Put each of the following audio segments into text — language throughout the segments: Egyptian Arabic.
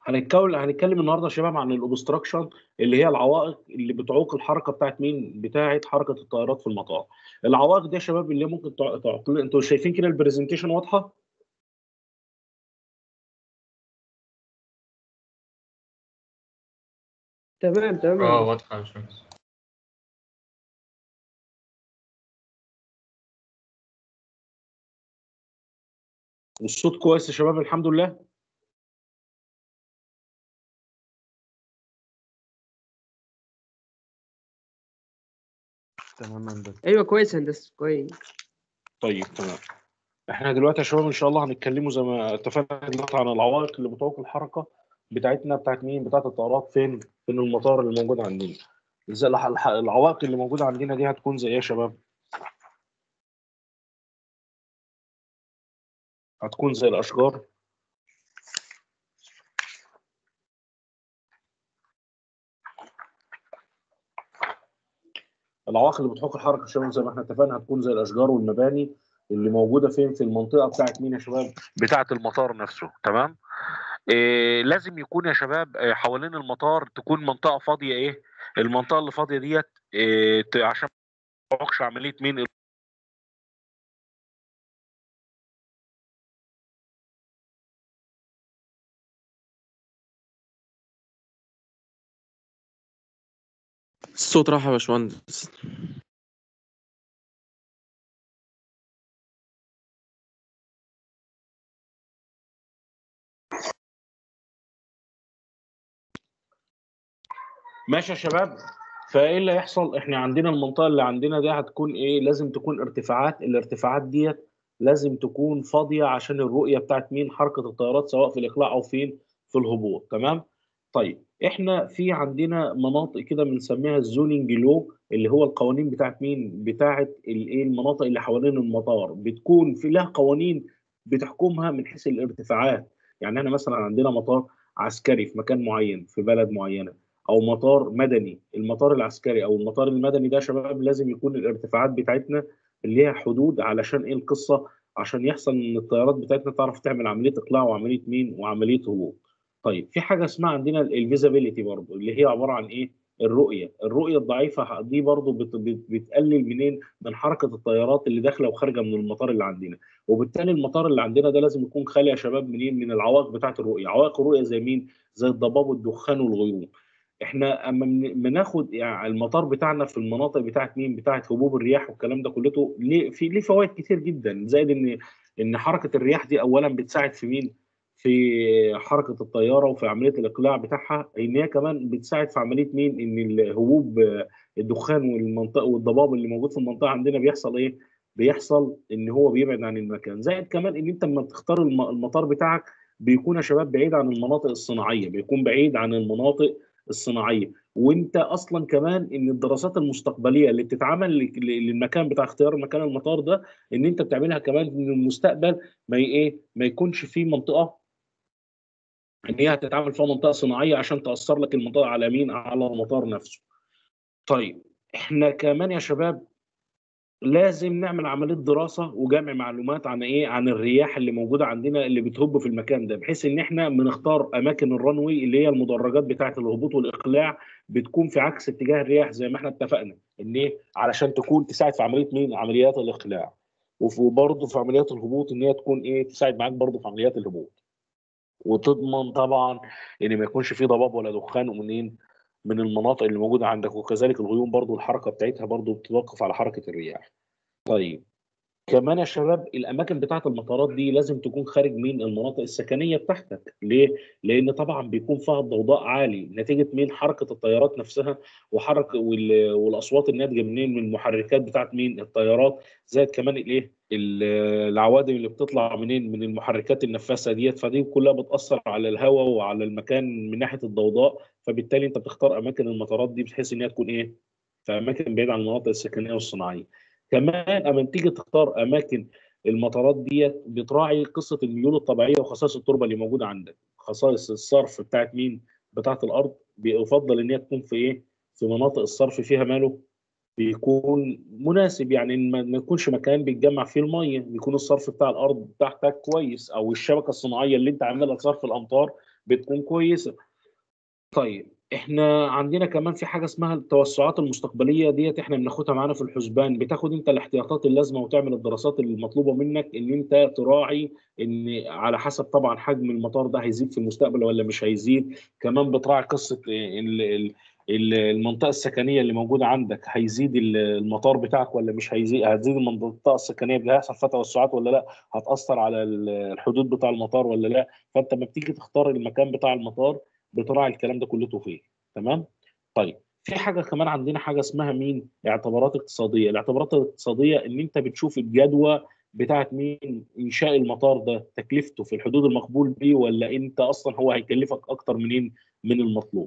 هنتكلم هنتكلم النهارده يا شباب عن الاوبستراكشن اللي هي العوائق اللي بتعوق الحركه بتاعت مين؟ بتاعت حركه الطيارات في المطار. العوائق دي يا شباب اللي ممكن تع- تعطل انتوا شايفين كده البرزنتيشن واضحه؟ تمام تمام اه واضحة يا باشمهندس والصوت كويس يا شباب الحمد لله. تمام هندسة ايوه كويس هندسه كويس طيب تمام. احنا دلوقتي يا شباب ان شاء الله هنتكلموا زي ما اتفقنا دلوقتي عن العوائق اللي بتعوق الحركه بتاعتنا بتاعت مين؟ بتاعت الطيارات فين؟ فين المطار اللي موجود عندنا. زي الح- الح- العوائق اللي موجوده عندنا دي هتكون زي ايه يا شباب؟ هتكون زي الاشجار العوائق اللي بتحوق الحركه يا شباب زي ما احنا اتفقنا هتكون زي الاشجار والمباني اللي موجوده فين في المنطقه بتاعت مين يا شباب بتاعت المطار نفسه تمام إيه لازم يكون يا شباب إيه حوالين المطار تكون منطقه فاضيه ايه المنطقه اللي فاضيه ديت إيه ت- عشان ما تعوقش عمليه مين الصوت راح يا باشمهندس ماشي يا شباب فايه اللي هيحصل احنا عندنا المنطقه اللي عندنا دي هتكون ايه لازم تكون ارتفاعات الارتفاعات ديت لازم تكون فاضيه عشان الرؤيه بتاعت مين حركه الطيارات سواء في الاقلاع او فين في الهبوط تمام طيب احنا في عندنا مناطق كده بنسميها الزوننج لو اللي هو القوانين بتاعت مين بتاعت الايه المناطق اللي حوالين المطار بتكون في لها قوانين بتحكمها من حيث الارتفاعات يعني احنا مثلا عندنا مطار عسكري في مكان معين في بلد معينه او مطار مدني المطار العسكري او المطار المدني ده يا شباب لازم يكون الارتفاعات بتاعتنا اللي هي حدود علشان ايه القصه عشان يحصل ان الطيارات بتاعتنا تعرف تعمل عمليه اقلاع وعمليه مين وعمليه هبوط طيب في حاجه اسمها عندنا الفيزابيليتي برضو اللي هي عباره عن ايه الرؤيه الرؤيه الضعيفه دي برضو بت بت بتقلل منين من حركه الطيارات اللي داخله وخارجه من المطار اللي عندنا وبالتالي المطار اللي عندنا ده لازم يكون خالي يا شباب منين من العوائق بتاعه الرؤيه عوائق الرؤيه زي مين زي الضباب والدخان والغيوم احنا اما بن- بناخد يعني المطار بتاعنا في المناطق بتاعت مين بتاعت هبوب الرياح والكلام ده كلته ليه في ليه فوائد كتير جدا زائد ان ان حركه الرياح دي اولا بتساعد في مين في حركه الطياره وفي عمليه الاقلاع بتاعها ان هي كمان بتساعد في عمليه مين ان الهبوب آه، الدخان والمنطقه والضباب اللي موجود في المنطقه عندنا بيحصل ايه بيحصل ان هو بيبعد عن المكان زائد كمان ان انت لما بتختار الم- المطار بتاعك بيكون يا شباب بعيد عن المناطق الصناعيه بيكون بعيد عن المناطق الصناعيه وانت اصلا كمان ان الدراسات المستقبليه اللي بتتعمل ل- ل- للمكان بتاع اختيار مكان المطار ده ان انت بتعملها كمان ان المستقبل ما ي- ايه ما يكونش في منطقه ان هي هتتعمل فيها منطقه صناعيه عشان تاثر لك المنطقه على مين على المطار نفسه طيب احنا كمان يا شباب لازم نعمل عمليه دراسه وجمع معلومات عن ايه عن الرياح اللي موجوده عندنا اللي بتهب في المكان ده بحيث ان احنا بنختار اماكن الرنوي اللي هي المدرجات بتاعه الهبوط والاقلاع بتكون في عكس اتجاه الرياح زي ما احنا اتفقنا ان ايه علشان تكون تساعد في عمليه مين عمليات الاقلاع وبرضه في عمليات الهبوط ان هي تكون ايه تساعد معاك برضه في عمليات الهبوط وتضمن طبعا ان ما يكونش في ضباب ولا دخان ومنين من المناطق اللي موجوده عندك وكذلك الغيوم برضو الحركه بتاعتها برضو بتتوقف على حركه الرياح. طيب كمان يا شباب الاماكن بتاعه المطارات دي لازم تكون خارج من المناطق السكنيه بتاعتك، ليه؟ لان طبعا بيكون فيها الضوضاء عالي نتيجه مين؟ حركه الطيارات نفسها وحركه وال- والاصوات الناتجه منين؟ من المحركات بتاعه مين؟ الطيارات زائد كمان الايه؟ ال- العوادم اللي بتطلع منين؟ من المحركات النفاثه ديت فدي كلها بتاثر على الهواء وعلى المكان من ناحيه الضوضاء فبالتالي انت بتختار اماكن المطارات دي بحيث ان هي تكون ايه؟ في اماكن بعيده عن المناطق السكنيه والصناعيه. كمان اما تيجي تختار اماكن المطارات ديت بتراعي قصه الميول الطبيعيه وخصائص التربه اللي موجوده عندك خصائص الصرف بتاعت مين بتاعت الارض بيفضل ان هي تكون في ايه في مناطق الصرف فيها ماله بيكون مناسب يعني ما ما يكونش مكان بيتجمع فيه الميه بيكون الصرف بتاع الارض بتاعتك كويس او الشبكه الصناعيه اللي انت عاملها لصرف الامطار بتكون كويسه طيب احنا عندنا كمان في حاجه اسمها التوسعات المستقبليه ديت احنا بناخدها معانا في الحسبان بتاخد انت الاحتياطات اللازمه وتعمل الدراسات المطلوبه منك ان انت تراعي ان على حسب طبعا حجم المطار ده هيزيد في المستقبل ولا مش هيزيد كمان بتراعي قصه ال- ال- ال- المنطقه السكنيه اللي موجوده عندك هيزيد ال- المطار بتاعك ولا مش هيزيد هتزيد المنطقه السكنيه اللي هيحصل فيها توسعات ولا لا هتاثر على ال- الحدود بتاع المطار ولا لا فانت لما بتيجي تختار المكان بتاع المطار بتراعي الكلام ده كله فيه تمام طيب في حاجه كمان عندنا حاجه اسمها مين اعتبارات اقتصاديه الاعتبارات الاقتصاديه ان انت بتشوف الجدوى بتاعت مين انشاء المطار ده تكلفته في الحدود المقبول بيه ولا انت اصلا هو هيكلفك اكتر منين من المطلوب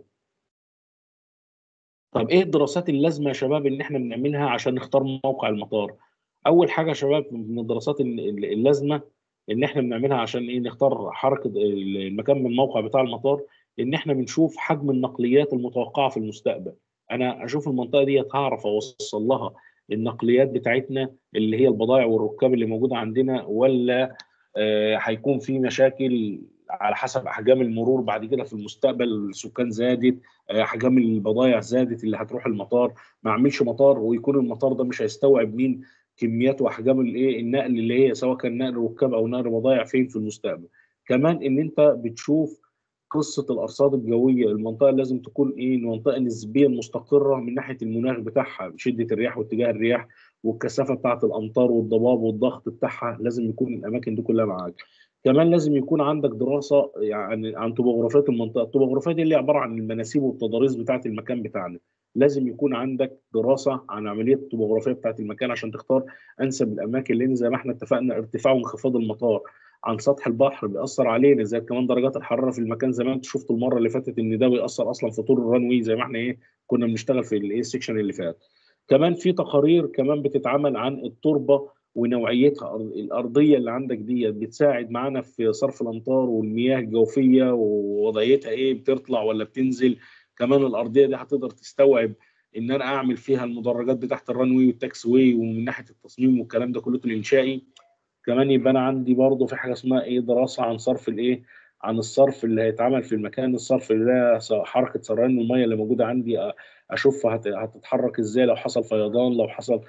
طب ايه الدراسات اللازمه يا شباب ان احنا بنعملها عشان نختار موقع المطار اول حاجه يا شباب من الدراسات ال- ال- اللازمه ان احنا بنعملها عشان ايه نختار حركه المكان من الموقع بتاع المطار ان احنا بنشوف حجم النقليات المتوقعه في المستقبل انا اشوف المنطقه دي هعرف اوصل لها النقليات بتاعتنا اللي هي البضائع والركاب اللي موجوده عندنا ولا آه، هيكون في مشاكل على حسب احجام المرور بعد كده في المستقبل السكان زادت آه، احجام البضائع زادت اللي هتروح المطار ما اعملش مطار ويكون المطار ده مش هيستوعب مين كميات واحجام الايه النقل اللي هي سواء كان نقل ركاب او نقل بضائع فين في المستقبل كمان ان انت بتشوف قصه الارصاد الجويه المنطقه لازم تكون ايه المنطقه نسبيا مستقره من ناحيه المناخ بتاعها شده الرياح واتجاه الرياح والكثافه بتاعه الامطار والضباب والضغط بتاعها لازم يكون الاماكن دي كلها معاك كمان لازم يكون عندك دراسه يعني عن طبوغرافيه المنطقه الطبوغرافيه دي اللي هي عباره عن المناسيب والتضاريس بتاعه المكان بتاعنا لازم يكون عندك دراسه عن عمليه الطبوغرافيه بتاعه المكان عشان تختار انسب الاماكن لان زي ما احنا اتفقنا ارتفاع وانخفاض المطار عن سطح البحر بيأثر علينا زي كمان درجات الحراره في المكان زي ما انت شفتوا المره اللي فاتت ان ده بيأثر اصلا في طول الرانوي زي ما احنا ايه كنا بنشتغل في الايه سيكشن اللي فات كمان في تقارير كمان بتتعمل عن التربه ونوعيتها الارضيه اللي عندك دي بتساعد معانا في صرف الامطار والمياه الجوفيه ووضعيتها ايه بتطلع ولا بتنزل كمان الارضيه دي هتقدر تستوعب ان انا اعمل فيها المدرجات بتاعت الرانوي والتاكس واي ومن ناحيه التصميم والكلام ده كله الانشائي كمان يبقى انا عندي برضه في حاجه اسمها ايه دراسه عن صرف الايه عن الصرف اللي هيتعمل في المكان الصرف اللي ده س- حركه سريان الميه اللي موجوده عندي أ- اشوفها هت- هتتحرك ازاي لو حصل فيضان لو حصل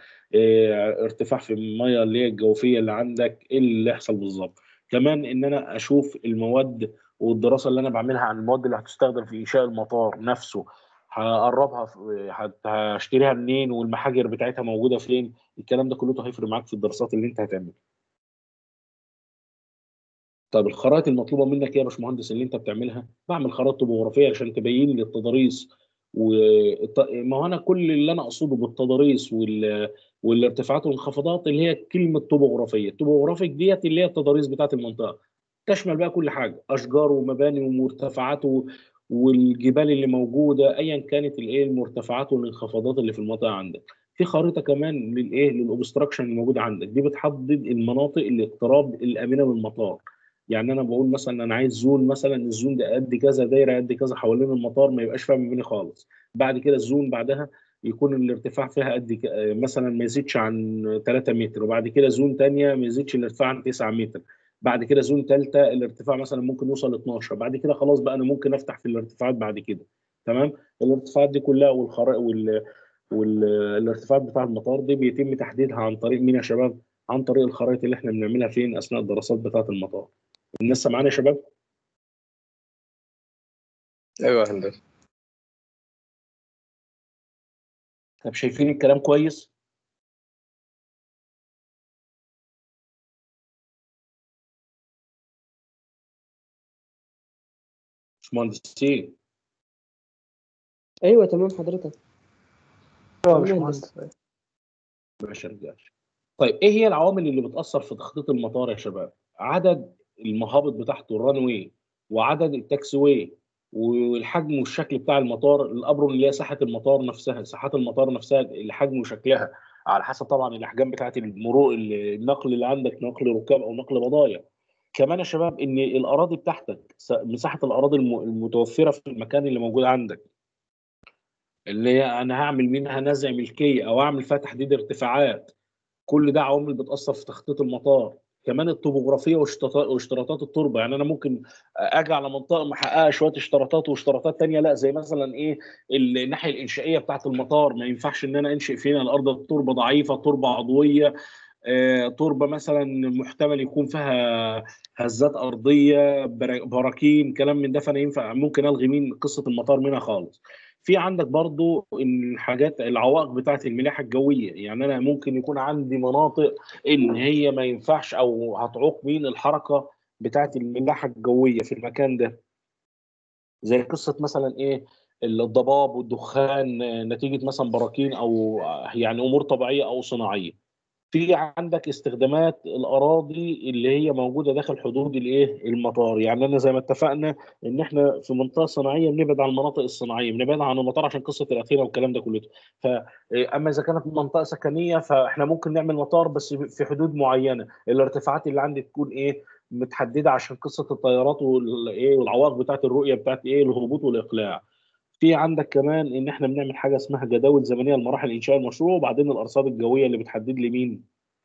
إيه ارتفاع في الميه اللي هي الجوفيه اللي عندك ايه اللي يحصل بالظبط كمان ان انا اشوف المواد والدراسه اللي انا بعملها عن المواد اللي هتستخدم في انشاء المطار نفسه هقربها في- هت- هشتريها منين والمحاجر بتاعتها موجوده فين الكلام ده كله هيفرق معاك في الدراسات اللي انت هتعملها طب الخرائط المطلوبه منك إيه يا باشمهندس اللي انت بتعملها بعمل خرائط طبوغرافيه عشان تبين لي التضاريس والت... ما هو انا كل اللي انا اقصده بالتضاريس وال... والارتفاعات والانخفاضات اللي هي كلمه طبوغرافيه الطبوغرافيك ديت اللي هي التضاريس بتاعت المنطقه تشمل بقى كل حاجه اشجار ومباني ومرتفعات و... والجبال اللي موجوده ايا كانت الايه المرتفعات والانخفاضات اللي في المنطقه عندك في خريطه كمان للايه للاوبستراكشن اللي موجود عندك دي بتحدد المناطق الاقتراب الامنه من المطار يعني انا بقول مثلا انا عايز زون مثلا الزون ده قد كذا دايره قد كذا حوالين المطار ما يبقاش فيها مباني خالص بعد كده الزون بعدها يكون الارتفاع فيها قد ك- آه، مثلا ما يزيدش عن 3 متر وبعد كده زون تانية ما يزيدش الارتفاع عن 9 متر بعد كده زون ثالثه الارتفاع مثلا ممكن يوصل 12 بعد كده خلاص بقى انا ممكن افتح في الارتفاعات بعد كده تمام الارتفاعات دي كلها والخرائط وال والارتفاعات بتاع المطار دي بيتم تحديدها عن طريق مين يا شباب عن طريق الخرائط اللي احنا بنعملها فين اثناء الدراسات بتاعه المطار الناس معانا يا شباب ايوه يا هندسه طب شايفين الكلام كويس مش مهندسين ايوه تمام حضرتك ايوه يا تمام باشمهندس ماشي يا رجال طيب ايه هي العوامل اللي بتاثر في تخطيط المطار يا شباب عدد المهابط بتاعته الران واي وعدد التاكسي واي والحجم والشكل بتاع المطار الابرم اللي هي ساحه المطار نفسها ساحات المطار نفسها الحجم وشكلها على حسب طبعا الاحجام بتاعت المرور النقل اللي عندك نقل ركاب او نقل بضايع كمان يا شباب ان الاراضي بتاعتك س- مساحه الاراضي الم- المتوفره في المكان اللي موجود عندك اللي هي انا هعمل منها نزع ملكيه او اعمل فيها تحديد ارتفاعات كل ده عوامل بتاثر في تخطيط المطار كمان الطبوغرافيه واشتراطات واشتراطات التربه يعني انا ممكن اجي على منطقه محققه شويه اشتراطات واشتراطات تانية لا زي مثلا ايه الناحيه الانشائيه بتاعه المطار ما ينفعش ان انا انشئ فينا الارض التربه ضعيفه تربه عضويه آه، تربه مثلا محتمل يكون فيها هزات ارضيه برا- براكين كلام من ده فانا ينفع ممكن الغي من قصه المطار منها خالص في عندك برضو الحاجات العوائق بتاعه الملاحه الجويه يعني انا ممكن يكون عندي مناطق ان هي ما ينفعش او هتعوق من الحركه بتاعه الملاحه الجويه في المكان ده زي قصه مثلا ايه الضباب والدخان آه، نتيجه مثلا براكين او آه، يعني امور طبيعيه او صناعيه في عندك استخدامات الاراضي اللي هي موجوده داخل حدود الايه المطار يعني انا زي ما اتفقنا ان احنا في منطقه صناعيه بنبعد عن المناطق الصناعيه بنبعد عن المطار عشان قصه الاثيره والكلام ده كله ف اما اذا كانت منطقه سكنيه فاحنا ممكن نعمل مطار بس في حدود معينه الارتفاعات اللي عندي تكون ايه متحدده عشان قصه الطيارات والايه والعوائق بتاعت الرؤيه بتاعت ايه الهبوط والاقلاع في عندك كمان ان احنا بنعمل حاجه اسمها جداول زمنيه لمراحل انشاء المشروع وبعدين الارصاد الجويه اللي بتحدد لي مين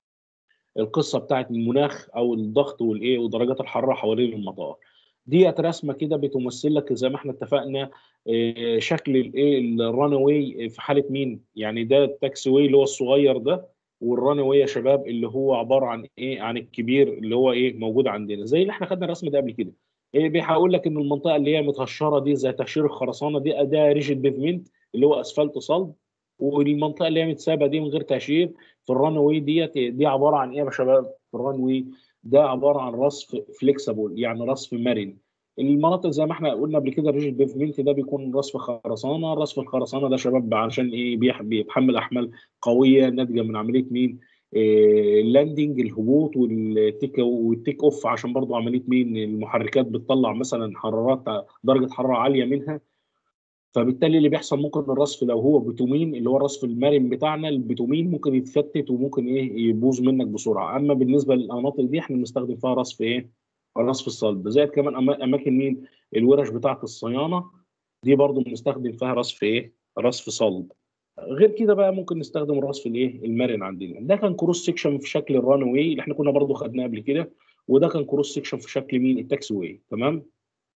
القصه بتاعت المناخ او الضغط والايه ودرجات الحراره حوالين المطار ديت رسمه كده بتمثل لك زي ما احنا اتفقنا آه، شكل الايه الران واي في حاله مين يعني ده التاكسي واي اللي هو الصغير ده والران واي يا شباب اللي هو عباره عن ايه عن الكبير اللي هو ايه موجود عندنا زي اللي احنا خدنا الرسم ده قبل كده إيه بيقول لك ان المنطقه اللي هي متهشره دي زي تهشير الخرسانه دي ده ريجيد بيفمنت اللي هو اسفلت صلب والمنطقه اللي هي متسابه دي من غير تهشير في الران واي ديت دي عباره عن ايه يا شباب في الران واي ده عباره عن رصف فليكسبل يعني رصف مرن المناطق زي ما احنا قلنا قبل كده الريجيد بيفمنت ده بيكون رصف خرسانه رصف الخرسانه ده شباب عشان ايه بيح- بيتحمل احمال قويه ناتجه من عمليه مين إيه، اللاندنج الهبوط والتيك والتيك اوف عشان برضو عمليه مين المحركات بتطلع مثلا حرارات درجه حراره عاليه منها فبالتالي اللي بيحصل ممكن الرصف لو هو بتومين اللي هو الرصف المرن بتاعنا البتومين ممكن يتفتت وممكن ايه يبوظ منك بسرعه اما بالنسبه للمناطق دي احنا بنستخدم فيها رصف ايه الرصف الصلب زائد كمان أما- اماكن مين الورش بتاعه الصيانه دي برضو بنستخدم فيها رصف ايه رصف صلب غير كده بقى ممكن نستخدم الرصف الايه المرن عندنا ده كان كروس سيكشن في شكل الران واي اللي احنا كنا برضو خدناه قبل كده وده كان كروس سيكشن في شكل مين التاكسي واي تمام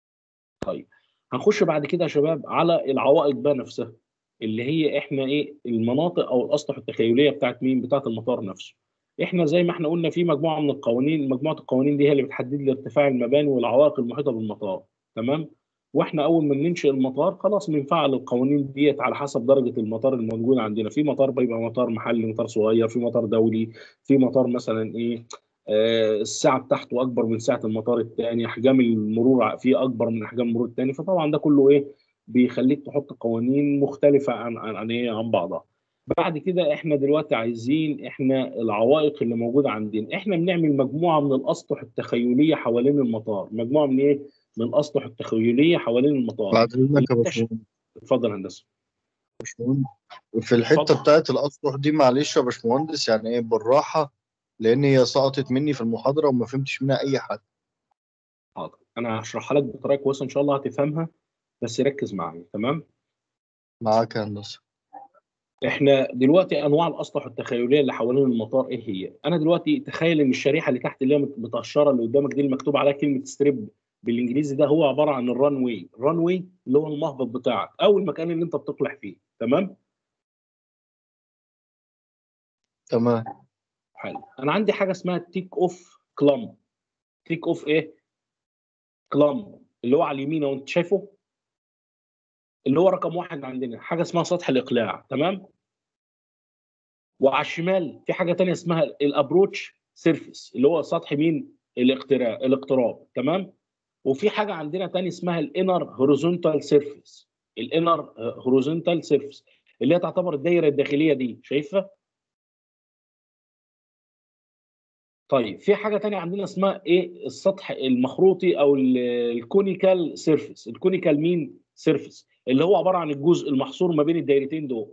طيب هنخش بعد كده يا شباب على العوائق بقى نفسها اللي هي احنا ايه المناطق او الاسطح التخيليه بتاعت مين بتاعت المطار نفسه احنا زي ما احنا قلنا في مجموعه من القوانين مجموعه القوانين دي هي اللي بتحدد لي ارتفاع المباني والعوائق المحيطه بالمطار تمام واحنا اول ما ننشئ المطار خلاص بنفعل القوانين ديت على حسب درجه المطار الموجود عندنا في مطار بيبقى مطار محلي مطار صغير في مطار دولي في مطار مثلا ايه آه السعه بتاعته اكبر من سعه المطار الثاني احجام المرور فيه اكبر من احجام المرور الثاني فطبعا ده كله ايه بيخليك تحط قوانين مختلفه عن عن عن, إيه عن بعضها بعد كده احنا دلوقتي عايزين احنا العوائق اللي موجوده عندنا احنا بنعمل مجموعه من الاسطح التخيليه حوالين المطار مجموعه من ايه من الاسطح التخيليه حوالين المطار بعد اذنك يا اللي باشمهندس اتفضل هندسه باشمهندس. في الحته اتفضل. بتاعت الاسطح دي معلش يا باشمهندس يعني ايه بالراحه لان هي سقطت مني في المحاضره وما فهمتش منها اي حاجه حاضر انا هشرحها لك بطريقه كويسه ان شاء الله هتفهمها بس ركز معايا تمام معاك يا هندسه احنا دلوقتي انواع الاسطح التخيليه اللي حوالين المطار ايه هي انا دلوقتي تخيل ان الشريحه اللي تحت اللي هي متقشره اللي قدامك دي اللي مكتوب عليها كلمه ستريب بالانجليزي ده هو عباره عن الران واي الران واي اللي هو المهبط بتاعك او المكان اللي انت بتقلع فيه تمام تمام حلو انا عندي حاجه اسمها تيك اوف كلام تيك اوف ايه كلام اللي هو على اليمين اهو انت شايفه اللي هو رقم واحد عندنا حاجه اسمها سطح الاقلاع تمام وعلى الشمال في حاجه تانية اسمها الابروتش سيرفيس اللي هو سطح مين الاقتراب الاقتراب تمام وفي حاجه عندنا تاني اسمها الانر هوريزونتال سيرفيس الانر هوريزونتال سيرفيس اللي هي تعتبر الدايره الداخليه دي شايفها طيب في حاجه تانية عندنا اسمها ايه السطح المخروطي او ال- الكونيكال سيرفيس الكونيكال مين سيرفيس اللي هو عباره عن الجزء المحصور ما بين الدايرتين دول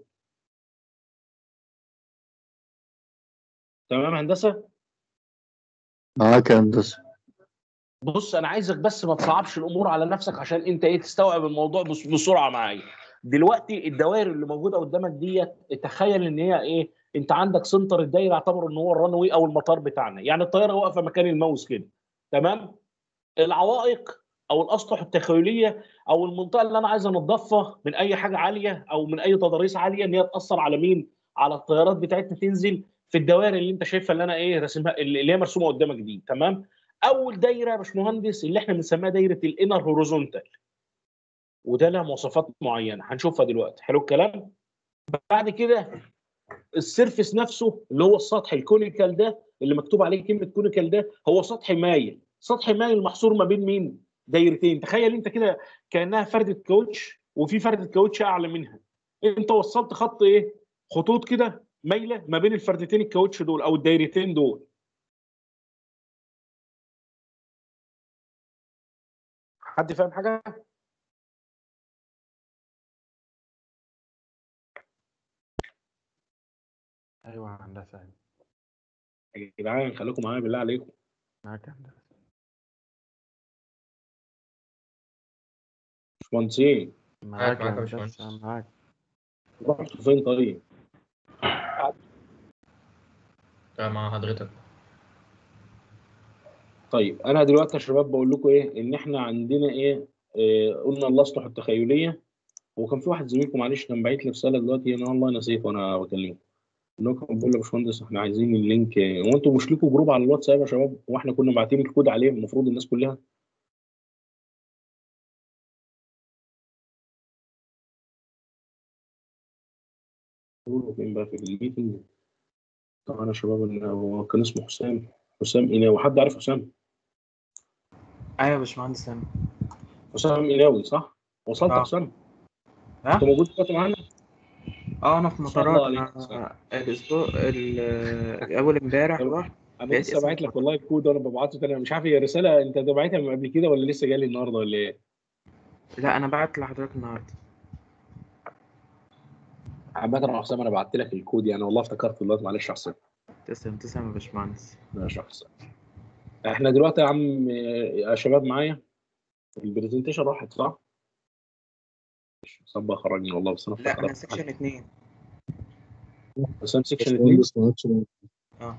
تمام يا هندسه معاك يا هندسه بص انا عايزك بس ما تصعبش الامور على نفسك عشان انت ايه تستوعب الموضوع بس- بسرعه معايا دلوقتي الدوائر اللي موجوده قدامك ديت تخيل ان هي ايه انت عندك سنتر الدايره اعتبر ان هو الران واي او المطار بتاعنا يعني الطياره واقفه مكان الماوس كده تمام العوائق او الاسطح التخيليه او المنطقه اللي انا عايز انضفها من اي حاجه عاليه او من اي تضاريس عاليه ان هي تاثر على مين على الطيارات بتاعتنا تنزل في الدوائر اللي انت شايفها اللي انا ايه راسمها اللي هي مرسومه قدامك دي تمام اول دايره يا باشمهندس اللي احنا بنسميها دايره الانر هوريزونتال وده لها مواصفات معينه هنشوفها دلوقتي حلو الكلام بعد كده السيرفس نفسه اللي هو السطح الكونيكال ده اللي مكتوب عليه كلمه كونيكال ده هو سطح مايل سطح مايل محصور ما بين مين دايرتين تخيل انت كده كانها فرده كاوتش وفي فرده كاوتش اعلى منها انت وصلت خط ايه خطوط كده مايله ما بين الفردتين الكاوتش دول او الدايرتين دول حد فاهم حاجه ايوه يا هندسه يا جدعان خليكم معايا بالله عليكم معاك يا هندسه باشمهندسين معاك يا معاك يا هندسه باشمهندس. معاك رحتوا فين طيب لا مع حضرتك طيب انا دلوقتي يا شباب بقول لكم ايه ان احنا عندنا ايه, إيه قلنا الاسطح التخيليه وكان في واحد زميلكم معلش كان باعت لي رساله دلوقتي انا والله نسيت وانا بكلمكم ان هو كان بيقول لي يا باشمهندس احنا عايزين اللينك هو انتوا مش ليكوا جروب على الواتساب يا شباب واحنا كنا باعتين الكود عليه المفروض الناس كلها قولوا فين بقى في الميتنج طب انا يا شباب إن هو كان اسمه حسام حسام إناوي حد عارف حسام؟ ايوه يا باشمهندس انا حسام إناوي صح؟ وصلت آه. حسام؟ ها؟ انت موجود دلوقتي معانا؟ اه انا في ما شاء الله مطارات عليك. انا الاسبوع ال- اول امبارح طب رحت انا بقيت لسه اسمه باعت لك والله الكود وانا ببعته تاني مش عارف هي رساله انت باعتها من قبل كده ولا لسه جالي النهارده ولا ايه؟ لا انا بعت لحضرتك النهارده عامة يا حسام انا بعت لك الكود يعني والله افتكرت دلوقتي معلش يا حسام تسلم تسلم يا باشمهندس ماشي يا حسام احنا دلوقتي يا عم يا شباب معايا البرزنتيشن راحت صح؟ حسام بقى خرجني والله بس انا لا انا افتكرت سكشن اتنين حسام سيكشن 2 باشمهندس ما عادش اه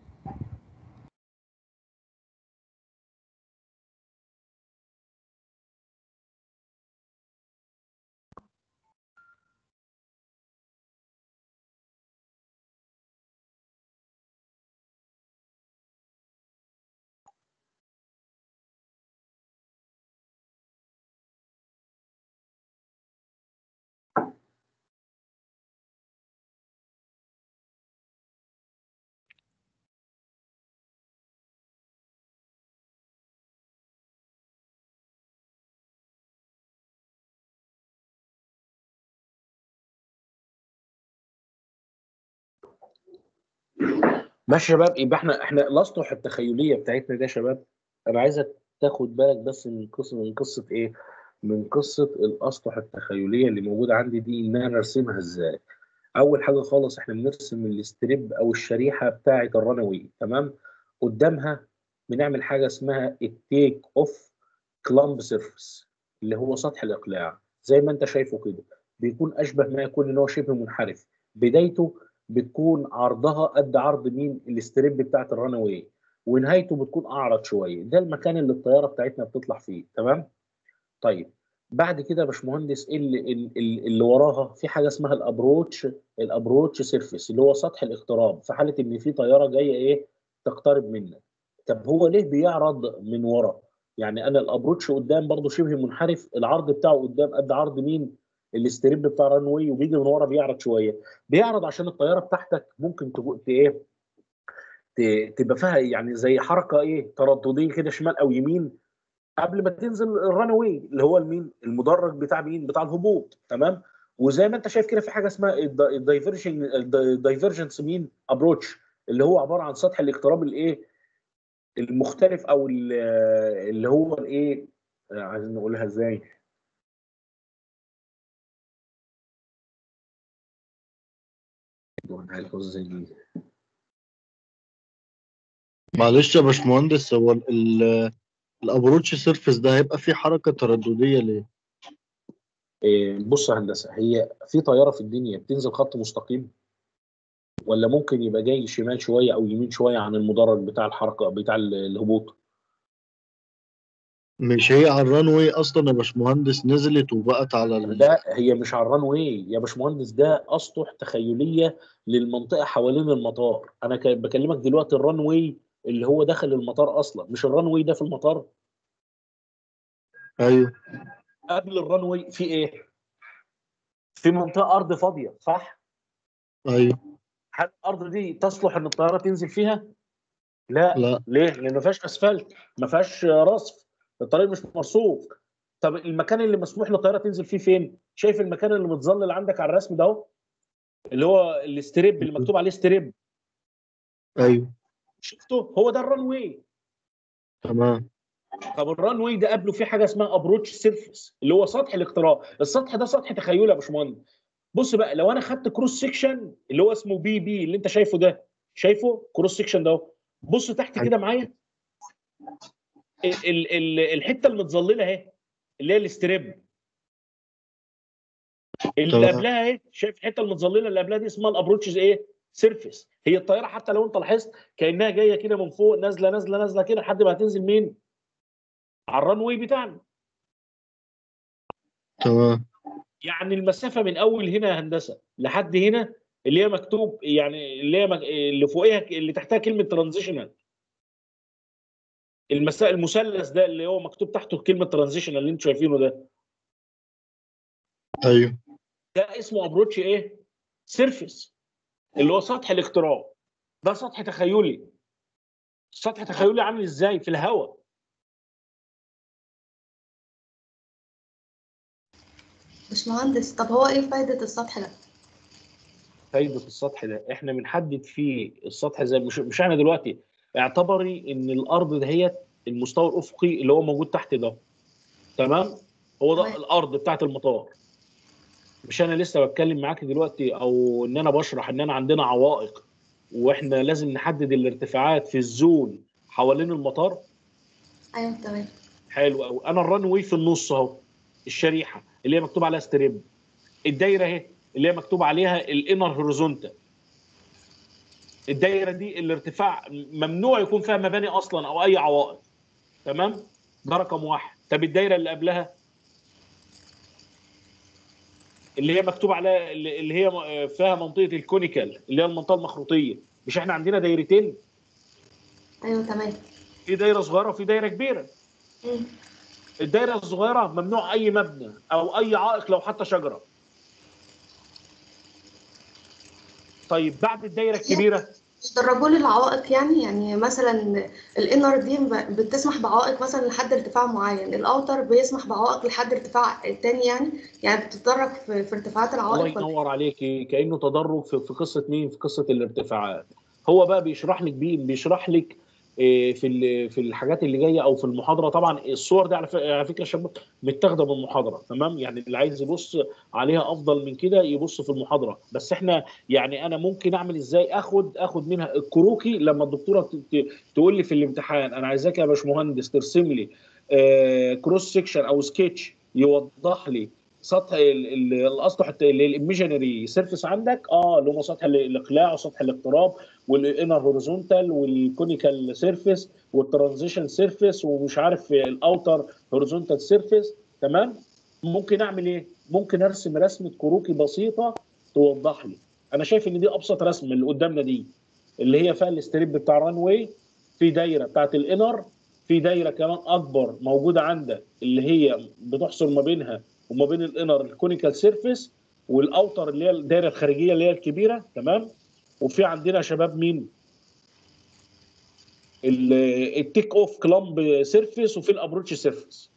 ماشي يا شباب يبقى احنا احنا الاسطح التخيليه بتاعتنا دي يا شباب انا عايزك تاخد بالك بس من قصه من قصه ايه؟ من قصه الاسطح التخيليه اللي موجوده عندي دي ان انا ارسمها ازاي؟ اول حاجه خالص احنا بنرسم الستريب او الشريحه بتاعه الرنوي تمام؟ قدامها بنعمل حاجه اسمها التيك اوف كلامب سيرفيس اللي هو سطح الاقلاع زي ما انت شايفه كده بيكون اشبه ما يكون ان هو شبه منحرف بدايته بتكون عرضها قد عرض مين الستريب بتاعت الرانوي ونهايته بتكون اعرض شويه ده المكان اللي الطياره بتاعتنا بتطلع فيه تمام طيب بعد كده يا باشمهندس إيه اللي, اللي, اللي وراها في حاجه اسمها الابروتش الابروتش سيرفيس اللي هو سطح الاقتراب في حاله ان في طياره جايه ايه تقترب منك طب هو ليه بيعرض من ورا يعني انا الابروتش قدام برضه شبه منحرف العرض بتاعه قدام قد عرض مين الاستريب بتاع الرانوي وبيجي من ورا بيعرض شويه بيعرض عشان الطياره بتاعتك ممكن تبقى ايه ت- تبقى فيها يعني زي حركه ايه تردديه كده شمال او يمين قبل ما تنزل الرانوي اللي هو المين المدرج بتاع مين بتاع الهبوط تمام وزي ما انت شايف كده في حاجه اسمها الدايفرجن الدايفرجنس مين ابروتش اللي هو عباره عن سطح الاقتراب الايه المختلف او ال- اللي هو الايه عايزين نقولها ازاي معلش يا باشمهندس هو ال- ال- الابروتش سيرفيس ده هيبقى فيه حركه تردديه ليه؟ إيه، بص يا هندسه هي في طياره في الدنيا بتنزل خط مستقيم ولا ممكن يبقى جاي شمال شويه او يمين شويه عن المدرج بتاع الحركه بتاع ال- الهبوط مش هي على الران واي اصلا يا باشمهندس نزلت وبقت على ال... لا هي مش على الران واي يا باشمهندس ده اسطح تخيليه للمنطقه حوالين المطار انا ك- بكلمك دلوقتي الران واي اللي هو داخل المطار اصلا مش الران واي ده في المطار ايوه قبل الران واي في ايه في منطقه ارض فاضيه صح ايوه هل الارض دي تصلح ان الطياره تنزل فيها لا لا ليه لان ما فيهاش اسفلت ما فيهاش رصف الطريق مش مرصوف طب المكان اللي مسموح للطياره تنزل فيه فين شايف المكان اللي متظلل عندك على الرسم ده اهو اللي هو الاستريب اللي مكتوب عليه استريب ايوه شفته هو ده الران واي تمام طب الران واي ده قبله في حاجه اسمها ابروتش سيرفيس اللي هو سطح الاقتراب السطح ده سطح تخيلي يا باشمهندس بص بقى لو انا خدت كروس سيكشن اللي هو اسمه بي بي اللي انت شايفه ده شايفه كروس سيكشن ده اهو بص تحت كده معايا ال- ال- ال- الحته المتظلله اهي اللي هي الاستريب اللي تمام. قبلها اهي شايف الحته المتظلله اللي قبلها دي اسمها الابروتش ايه سيرفيس هي الطياره حتى لو انت لاحظت كانها جايه كده من فوق نازله نازله نازله كده لحد ما هتنزل مين على الران واي بتاعنا تمام يعني المسافه من اول هنا يا هندسه لحد هنا اللي هي مكتوب يعني اللي هي مك... اللي فوقيها اللي تحتها كلمه ترانزيشنال المسا... المثلث ده اللي هو مكتوب تحته كلمه ترانزيشنال اللي انتوا شايفينه ده ايوه ده اسمه ابروتش ايه؟ سيرفيس اللي هو سطح الاقتراب ده سطح تخيلي سطح تخيلي عامل ازاي في الهواء باشمهندس طب هو ايه فايدة السطح ده؟ فايده السطح ده احنا بنحدد فيه السطح زي مش مش احنا دلوقتي اعتبري ان الارض دهيت المستوى الافقي اللي هو موجود تحت ده تمام هو ده تمام. الارض بتاعت المطار مش انا لسه بتكلم معاك دلوقتي او ان انا بشرح ان انا عندنا عوائق واحنا لازم نحدد الارتفاعات في الزون حوالين المطار ايوه تمام حلو قوي انا الران واي في النص اهو الشريحه اللي هي مكتوب عليها ستريب الدايره اهي اللي هي مكتوب عليها الانر هوريزونتال الدايره دي الارتفاع ممنوع يكون فيها مباني اصلا او اي عوائق تمام ده رقم واحد طب الدايره اللي قبلها اللي هي مكتوب عليها اللي اللي هي فيها منطقه الكونيكال اللي هي المنطقه المخروطيه مش احنا عندنا دايرتين ايوه تمام في دايره صغيره وفي دايره كبيره مم. الدايره الصغيره ممنوع اي مبنى او اي عائق لو حتى شجره طيب بعد الدايره الكبيره درجوا لي العوائق يعني يعني مثلا الانر دي ب- بتسمح بعوائق مثلا لحد ارتفاع معين الاوتر بيسمح بعوائق لحد ارتفاع تاني يعني يعني بتتدرج في, في ارتفاعات الله العوائق ولا ينور عليكي كانه تدرج في في قصه مين في قصه الارتفاعات هو بقى بيشرح لك بيه بيشرح لك إيه، في ال- في الحاجات اللي جايه او في المحاضره طبعا الصور دي على ف- على فكره يا شباب متاخده من المحاضره تمام يعني اللي عايز يبص عليها افضل من كده يبص في المحاضره بس احنا يعني انا ممكن اعمل ازاي اخد اخد منها الكروكي لما الدكتوره ت- ت- تقول لي في الامتحان انا عايزاك يا باشمهندس ترسم لي آه، كروس سيكشن او سكتش يوضح لي سطح ال- ال- الاسطح الايميجينري سيرفيس عندك اه اللي هم سطح ال- الاقلاع وسطح الاقتراب والانر هوريزونتال والكونيكال سيرفيس والترانزيشن سيرفيس ومش عارف الاوتر هوريزونتال سيرفيس تمام ممكن اعمل ايه ممكن ارسم رسمه كروكي بسيطه توضح لي انا شايف ان دي ابسط رسمه اللي قدامنا دي اللي هي فيها الاستريب بتاع الران واي في دايره بتاعت الانر في دايره كمان اكبر موجوده عندك اللي هي بتحصل ما بينها وما بين الانر الكونيكال سيرفيس والاوتر اللي هي الدايره الخارجيه اللي هي الكبيره تمام وفي عندنا يا شباب مين ال- التيك اوف كلامب سيرفيس وفي الابروتش سيرفيس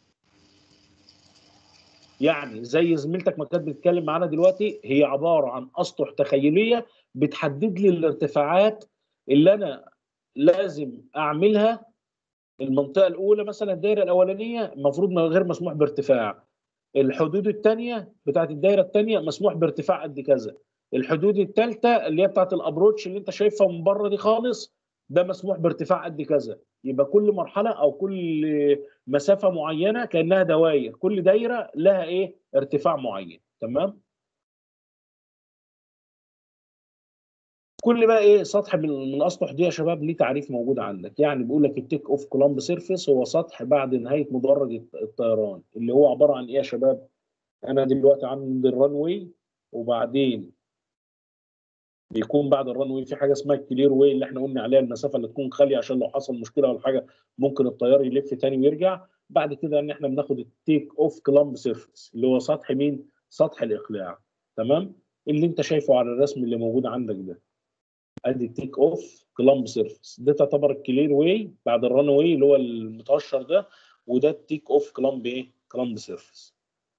يعني زي زميلتك ما كانت بتتكلم معانا دلوقتي هي عباره عن اسطح تخيليه بتحدد لي الارتفاعات اللي انا لازم اعملها المنطقه الاولى مثلا الدايره الاولانيه المفروض ما غير مسموح بارتفاع الحدود الثانيه بتاعت الدايره الثانيه مسموح بارتفاع قد كذا الحدود الثالثه اللي هي بتاعت الابروتش اللي انت شايفها من بره دي خالص ده مسموح بارتفاع قد كذا يبقى كل مرحله او كل مسافه معينه كانها دوائر كل دايره لها ايه ارتفاع معين تمام كل بقى ايه سطح من من الاسطح دي يا شباب ليه تعريف موجود عندك يعني بيقول لك التيك اوف كولامب سيرفيس هو سطح بعد نهايه مدرج الط- الطيران اللي هو عباره عن ايه يا شباب انا دلوقتي عند الران واي وبعدين بيكون بعد الران واي في حاجه اسمها الكلير واي اللي احنا قلنا عليها المسافه اللي تكون خاليه عشان لو حصل مشكله ولا حاجه ممكن الطيار يلف تاني ويرجع بعد كده ان احنا بناخد التيك اوف كلامب سيرفيس اللي هو سطح مين سطح الاقلاع تمام اللي انت شايفه على الرسم اللي موجود عندك ده ادي تيك اوف كلامب سيرفيس ده تعتبر الكلير واي بعد الران واي اللي هو المتقشر ده وده التيك اوف كلامب ايه كلامب سيرفيس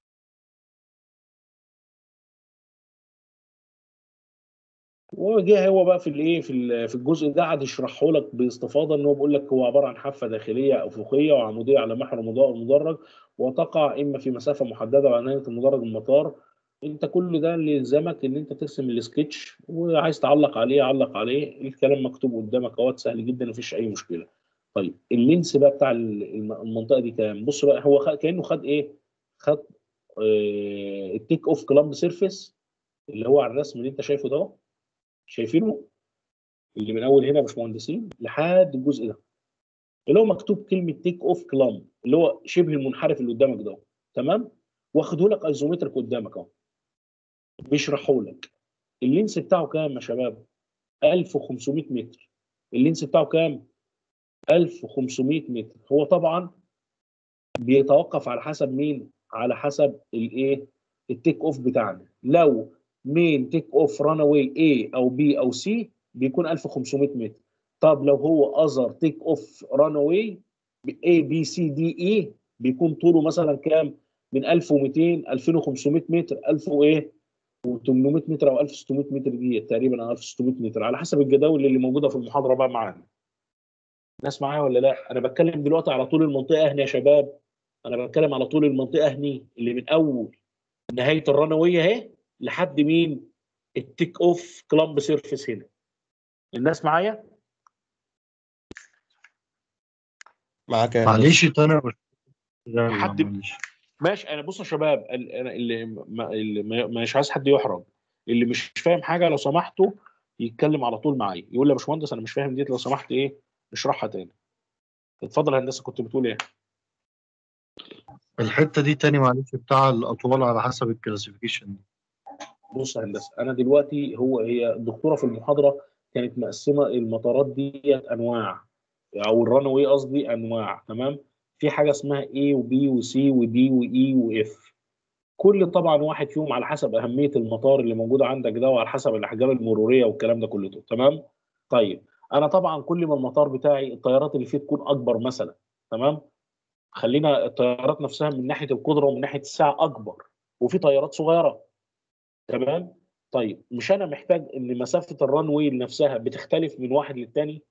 وجه هو بقى في الايه في ال- في الجزء ده قعد يشرحه لك باستفاضه ان هو بيقول لك هو عباره عن حافه داخليه افقيه وعموديه على محور مضاء مدرج وتقع اما في مسافه محدده على نهايه المدرج المطار انت كل ده اللي يلزمك ان انت ترسم السكتش وعايز تعلق عليه علق عليه الكلام مكتوب قدامك اهوت سهل جدا مفيش اي مشكله طيب اللينس بقى بتاع ال- الم- المنطقه دي كام بص بقى هو خد كانه خد ايه خد آه التيك اوف كلامب سيرفيس اللي هو على الرسم اللي انت شايفه ده اهو. شايفينه اللي من اول هنا يا باشمهندسين لحد الجزء ده اللي هو مكتوب كلمه تيك اوف كلام اللي هو شبه المنحرف اللي قدامك ده تمام واخده لك ايزومتريك قدامك اهو بيشرحه لك اللينس بتاعه كام يا شباب 1500 متر اللينس بتاعه كام 1500 متر هو طبعا بيتوقف على حسب مين على حسب الايه التيك اوف بتاعنا لو مين تيك اوف ران اواي A او B او C بيكون 1500 متر طب لو هو اذر تيك اوف ران اواي A B C D E بيكون طوله مثلا كام من 1200 2500 متر 1000 وايه و800 متر او 1600 متر دي تقريبا او 1600 متر على حسب الجداول اللي موجوده في المحاضره بقى معانا ناس معايا ولا لا انا بتكلم دلوقتي على طول المنطقه هنا يا شباب انا بتكلم على طول المنطقه هني اللي من اول نهايه الرنويه اهي لحد مين التيك اوف كلامب سيرفيس هنا الناس معايا معاك يا معلش تاني يا باشمهندس. حد- معلش. ماشي انا بص يا شباب ال- أنا اللي ما اللي ما- مش عايز حد يحرج اللي مش فاهم حاجه لو سمحتوا يتكلم على طول معايا يقول لي يا باشمهندس انا مش فاهم ديت لو سمحت ايه اشرحها تاني اتفضل يا هندسه كنت بتقول ايه الحته دي تاني معلش بتاع الاطوال على حسب الكلاسيفيكيشن بص يا هندسه انا دلوقتي هو هي الدكتوره في المحاضره كانت مقسمه المطارات ديت انواع او الران واي قصدي انواع تمام في حاجه اسمها A وبي وسي ودي واي واف كل طبعا واحد فيهم على حسب اهميه المطار اللي موجود عندك ده وعلى حسب الاحجام المروريه والكلام ده كله ده. تمام طيب انا طبعا كل ما المطار بتاعي الطيارات اللي فيه تكون اكبر مثلا تمام خلينا الطيارات نفسها من ناحيه القدره ومن ناحيه السعه اكبر وفي طيارات صغيره تمام طيب مش انا محتاج ان مسافه الران واي نفسها بتختلف من واحد للتاني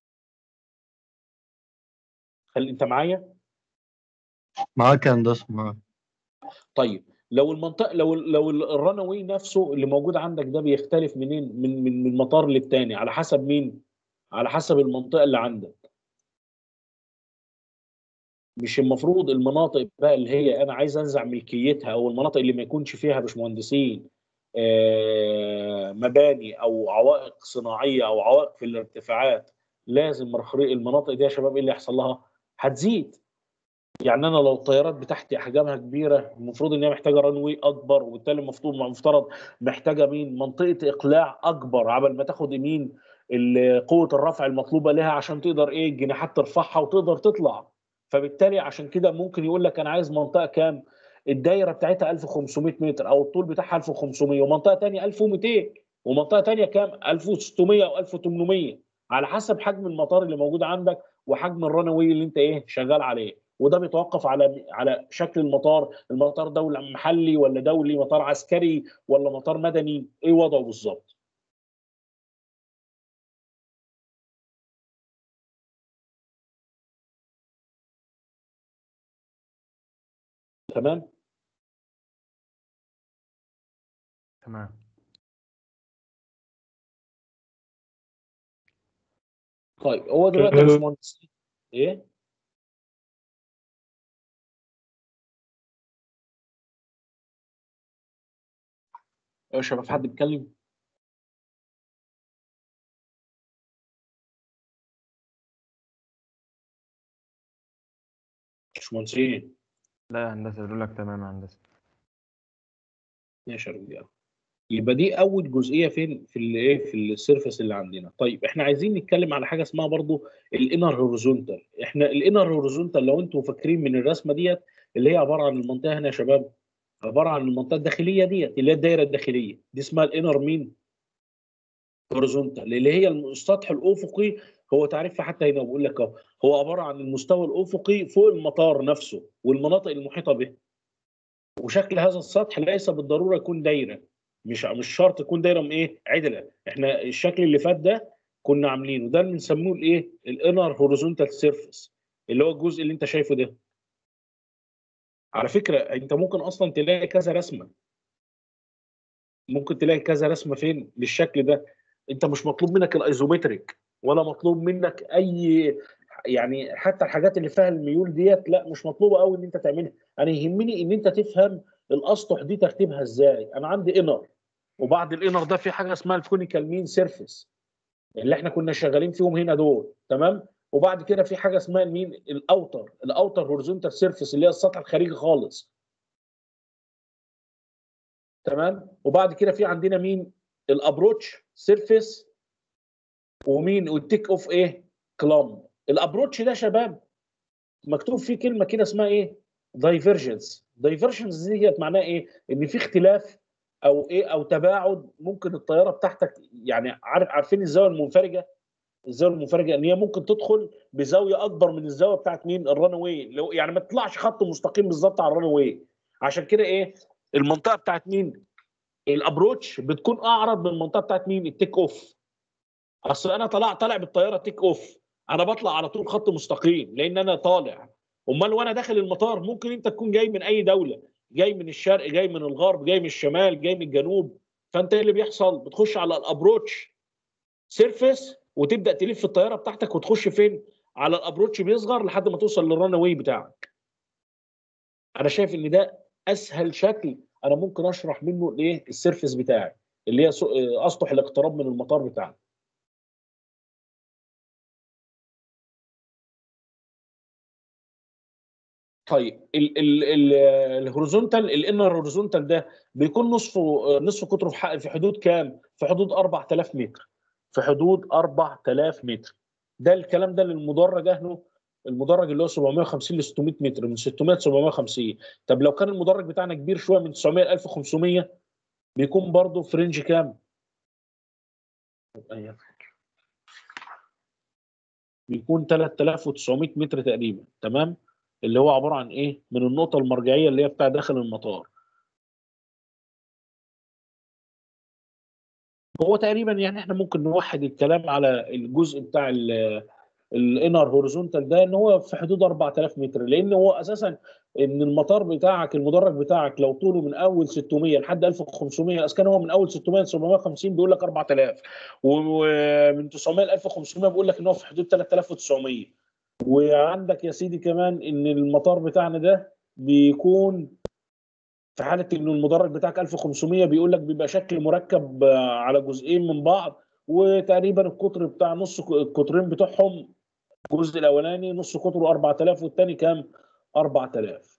خلي انت معايا معاك يا هندسه معاك طيب لو المنطقه لو ال- لو الران واي نفسه اللي موجود عندك ده بيختلف منين من من من مطار للتاني على حسب مين على حسب المنطقه اللي عندك مش المفروض المناطق بقى اللي هي انا عايز انزع ملكيتها او المناطق اللي ما يكونش فيها باشمهندسين آه، مباني او عوائق صناعيه او عوائق في الارتفاعات لازم رخريق المناطق دي يا شباب ايه اللي يحصل لها؟ هتزيد يعني انا لو الطيارات بتاعتي احجامها كبيره المفروض ان هي محتاجه رانوي اكبر وبالتالي المفروض مفترض محتاجه مين منطقه اقلاع اكبر عبل ما تاخد مين ال- قوه الرفع المطلوبه لها عشان تقدر ايه الجناحات ترفعها وتقدر تطلع فبالتالي عشان كده ممكن يقول لك انا عايز منطقه كام الدايره بتاعتها 1500 متر او الطول بتاعها 1500 ومنطقه ثانيه 1200 ومنطقه ثانيه كام 1600 او 1800 على حسب حجم المطار اللي موجود عندك وحجم الرنوي اللي انت ايه شغال عليه وده بيتوقف على على شكل المطار المطار دولة محلي ولا دولي مطار عسكري ولا مطار مدني ايه وضعه بالظبط تمام تمام طيب هو دلوقتي يا باشمهندس ايه يا شباب حد بيتكلم باشمهندسين لا يا هندسة بيقول لك تمام يا هندسة ماشي يا رجاله يبقى دي اول جزئيه فين في الايه في السيرفس اللي عندنا طيب احنا عايزين نتكلم على حاجه اسمها برضو الانر هوريزونتال احنا الانر هوريزونتال لو انتم فاكرين من الرسمه ديت اللي هي عباره عن المنطقه هنا يا شباب عباره عن المنطقه الداخليه ديت اللي هي الدايره الداخليه دي اسمها الانر مين هوريزونتال اللي هي السطح الافقي هو تعريفها حتى هنا بقول لك اهو هو عباره عن المستوى الافقي فوق المطار نفسه والمناطق المحيطه به وشكل هذا السطح ليس بالضروره يكون دايره مش مش شرط يكون دايره من ايه عدله احنا الشكل اللي فات ده كنا عاملينه ده اللي بنسموه الايه الانر هوريزونتال سيرفيس اللي هو الجزء اللي انت شايفه ده على فكره انت ممكن اصلا تلاقي كذا رسمه ممكن تلاقي كذا رسمه فين للشكل ده انت مش مطلوب منك الايزومتريك ولا مطلوب منك اي يعني حتى الحاجات اللي فيها الميول ديت لا مش مطلوبه قوي ان انت تعملها انا يهمني ان انت تفهم الاسطح دي ترتيبها ازاي انا عندي انر وبعد الانر ده في حاجه اسمها الكونيكال مين سيرفيس اللي احنا كنا شغالين فيهم هنا دول تمام وبعد كده في حاجه اسمها مين الاوتر الاوتر هوريزونتال سيرفيس اللي هي السطح الخارجي خالص تمام وبعد كده في عندنا مين الابروتش سيرفيس ومين والتيك اوف ايه كلام الابروتش ده شباب مكتوب فيه كلمه كده اسمها ايه دايفرجنس دايفرجنس دي هي معناها ايه ان في اختلاف او ايه او تباعد ممكن الطياره بتاعتك يعني عارف عارفين الزاويه المنفرجه الزاويه المنفرجه ان هي ممكن تدخل بزاويه اكبر من الزاويه بتاعت مين الران واي لو يعني ما تطلعش خط مستقيم بالظبط على الران واي عشان كده ايه المنطقه بتاعت مين الابروتش بتكون اعرض من المنطقه بتاعت مين التيك اوف اصل انا طلع طالع بالطياره تيك اوف انا بطلع على طول خط مستقيم لان انا طالع امال وانا داخل المطار ممكن انت تكون جاي من اي دوله جاي من الشرق جاي من الغرب جاي من الشمال جاي من الجنوب فانت ايه اللي بيحصل بتخش على الابروتش سيرفيس وتبدا تلف الطياره بتاعتك وتخش فين على الابروتش بيصغر لحد ما توصل للران واي بتاعك انا شايف ان ده اسهل شكل انا ممكن اشرح منه الايه السيرفيس بتاعي اللي هي اسطح الاقتراب من المطار بتاعنا طيب ال ال ال الهوريزونتال الانر هوريزونتال ده بيكون نصفه نصف قطره في ح- في حدود كام؟ في حدود 4000 متر في حدود 4000 متر ده الكلام ده للمدرج اهله المدرج اللي هو 750 ل 600 متر من 600 ل 750 طب لو كان المدرج بتاعنا كبير شويه من 900 ل 1500 بيكون برضه في رينج كام؟ بيكون 3900 متر تقريبا تمام؟ اللي هو عباره عن ايه؟ من النقطه المرجعيه اللي هي بتاع داخل المطار. هو تقريبا يعني احنا ممكن نوحد الكلام على الجزء بتاع الانر هوريزونتال ده ان هو في حدود 4000 متر لان هو اساسا ان المطار بتاعك المدرج بتاعك لو طوله من اول 600 لحد 1500 اذا كان هو من اول 600 ل 750 بيقول لك 4000 ومن 900 ل 1500 بيقول لك ان هو في حدود 3900 وعندك يا سيدي كمان ان المطار بتاعنا ده بيكون في حاله ان المدرج بتاعك 1500 بيقول لك بيبقى شكل مركب على جزئين من بعض وتقريبا القطر بتاع نص القطرين بتوعهم الجزء الاولاني نص قطره 4000 والثاني كام 4000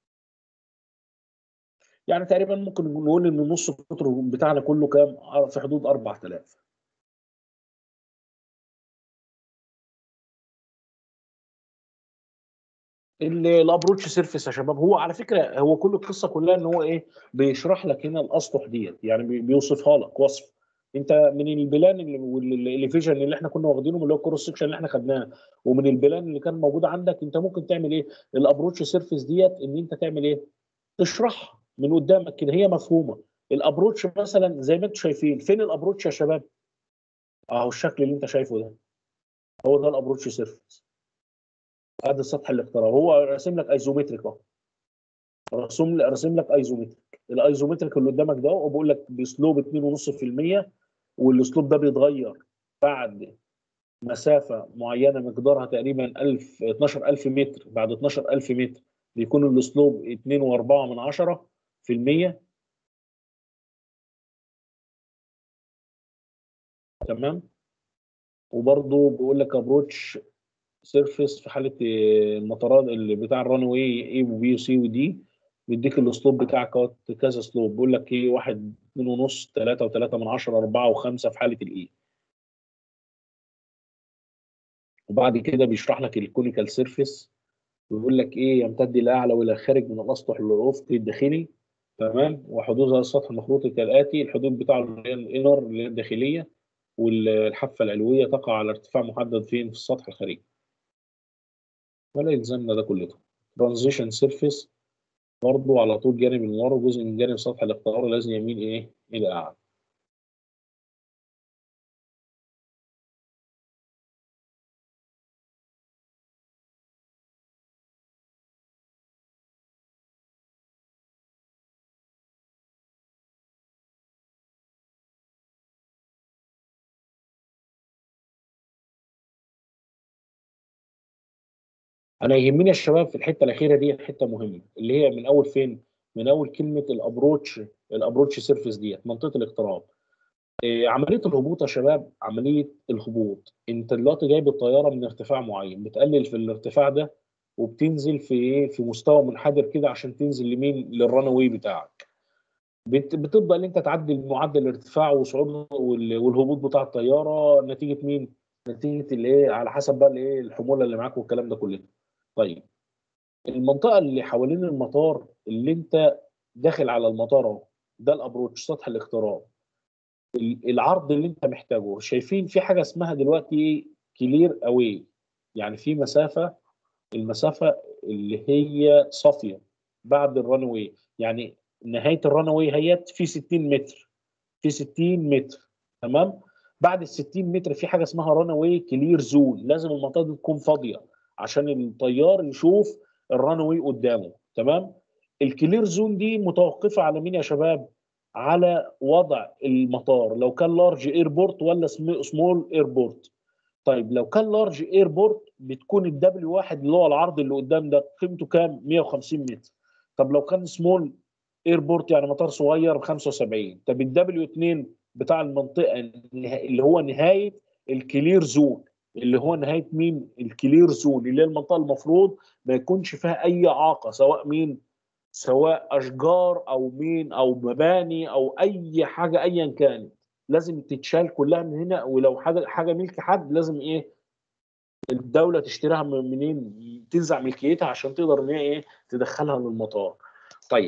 يعني تقريبا ممكن نقول ان نص القطر بتاعنا كله كام في حدود 4000 الابروتش سيرفيس يا شباب هو على فكره هو كل القصه كلها ان هو ايه بيشرح لك هنا الاسطح ديت يعني بي- بيوصفها لك وصف انت من البلان اللي والليفيجن اللي احنا كنا واخدينه اللي هو الكروس سكشن اللي احنا خدناه ومن البلان اللي كان موجود عندك انت ممكن تعمل ايه الابروتش سيرفيس ديت ان انت تعمل ايه تشرحها من قدامك كده هي مفهومه الابروتش مثلا زي ما انتم شايفين فين الابروتش يا شباب اهو الشكل اللي انت شايفه ده هو ده الابروتش سيرفيس ادي السطح الاقتراب هو راسم لك ايزومتريك اهو راسم راسم لك ايزومتريك الايزومتريك اللي قدامك ده وبقول لك باسلوب 2.5% والاسلوب ده بيتغير بعد مسافه معينه مقدارها تقريبا 1000 12000 متر بعد 12000 متر بيكون الاسلوب 2.4 من 10 في المية تمام وبرضه بيقول لك ابروتش سيرفيس في حاله آه، المطارات اللي بتاع الران واي اي وبي وسي ودي بيديك الاسلوب بتاعك اهوت كذا اسلوب بيقول لك ايه واحد اتنين ونص تلاته وتلاته من عشره اربعه وخمسه في حاله الاي وبعد كده بيشرح لك الكونيكال سيرفيس ويقول لك ايه يمتد الى اعلى والى الخارج من الاسطح الافقي الداخلي تمام وحدود هذا السطح المخروطي كالاتي الحدود بتاعه اللي هي الانر اللي هي الداخليه والحافه العلويه تقع على ارتفاع محدد فين في السطح الخارجي ولا يلزمنا ده كله ترانزيشن سيرفيس برضه على طول جانب الممر جزء من جانب سطح الاختيار لازم يميل ايه الى اعلى انا يهمني يا شباب في الحته الاخيره دي حته مهمه اللي هي من اول فين من اول كلمه الابروتش الابروتش سيرفيس ديت منطقه الاقتراب إيه، عمليه الهبوط يا شباب عمليه الهبوط انت دلوقتي جايب الطياره من ارتفاع معين بتقلل في الارتفاع ده وبتنزل في ايه في مستوى منحدر كده عشان تنزل لمين للران واي بتاعك بت- بتبدا ان انت تعدل معدل الارتفاع وصعود وال- والهبوط بتاع الطياره نتيجه مين نتيجه الايه على حسب بقى الايه الحموله اللي معاك والكلام ده كله طيب المنطقه اللي حوالين المطار اللي انت داخل على المطار اهو ده الابروتش سطح الاقتراب ال- العرض اللي انت محتاجه شايفين في حاجه اسمها دلوقتي كلير اواي يعني في مسافه المسافه اللي هي صافيه بعد الران واي يعني نهايه الران واي هيت في 60 متر في 60 متر تمام بعد ال 60 متر في حاجه اسمها ران واي كلير زون لازم المنطقه دي تكون فاضيه عشان الطيار يشوف الران واي قدامه تمام الكلير زون دي متوقفه على مين يا شباب على وضع المطار لو كان لارج ايربورت ولا سمول ايربورت طيب لو كان لارج ايربورت بتكون الدبليو واحد اللي هو العرض اللي قدام ده قيمته كام 150 متر طب لو كان سمول ايربورت يعني مطار صغير ب 75 طب الدبليو 2 بتاع المنطقه اللي هو نهايه الكلير زون اللي هو نهايه مين الكلير زون اللي هي المنطقه المفروض ما يكونش فيها اي اعاقه سواء مين سواء اشجار او مين او مباني او اي حاجه ايا كانت لازم تتشال كلها من هنا ولو حاجه حاجه ملك حد لازم ايه الدوله تشتريها من منين تنزع ملكيتها عشان تقدر ان هي ايه تدخلها للمطار طيب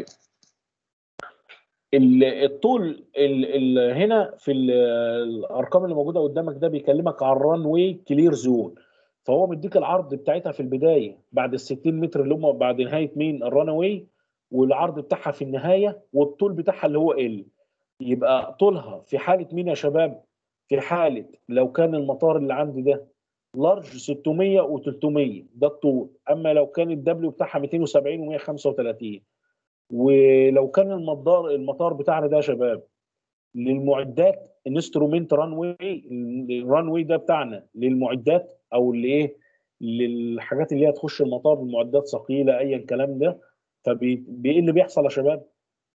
ال- الطول ال ال هنا في ال- الارقام اللي موجوده قدامك ده بيكلمك عن الران واي كلير زون فهو مديك العرض بتاعتها في البدايه بعد ال 60 متر اللي هم بعد نهايه مين الران واي والعرض بتاعها في النهايه والطول بتاعها اللي هو ال يبقى طولها في حاله مين يا شباب في حاله لو كان المطار اللي عندي ده لارج 600 و300 ده الطول اما لو كان الدبليو بتاعها 270 و135 ولو كان المطار المطار بتاعنا ده يا شباب للمعدات انسترومنت ران واي الران واي ده بتاعنا للمعدات او لايه للحاجات اللي هي تخش المطار بمعدات ثقيله ايا الكلام ده فبايه اللي بيحصل يا شباب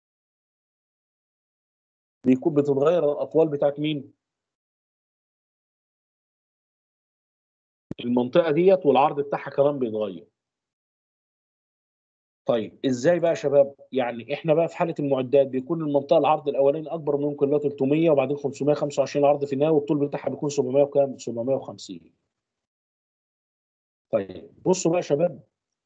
بيكون بتتغير الاطوال بتاعت مين المنطقه ديت والعرض بتاعها كمان بيتغير طيب ازاي بقى يا شباب يعني احنا بقى في حاله المعدات بيكون المنطقه العرض الاولاني اكبر من ممكن اللي هو 300 وبعدين 525 عرض في النهايه والطول بتاعها بيكون 700 وكام 750 طيب بصوا بقى يا شباب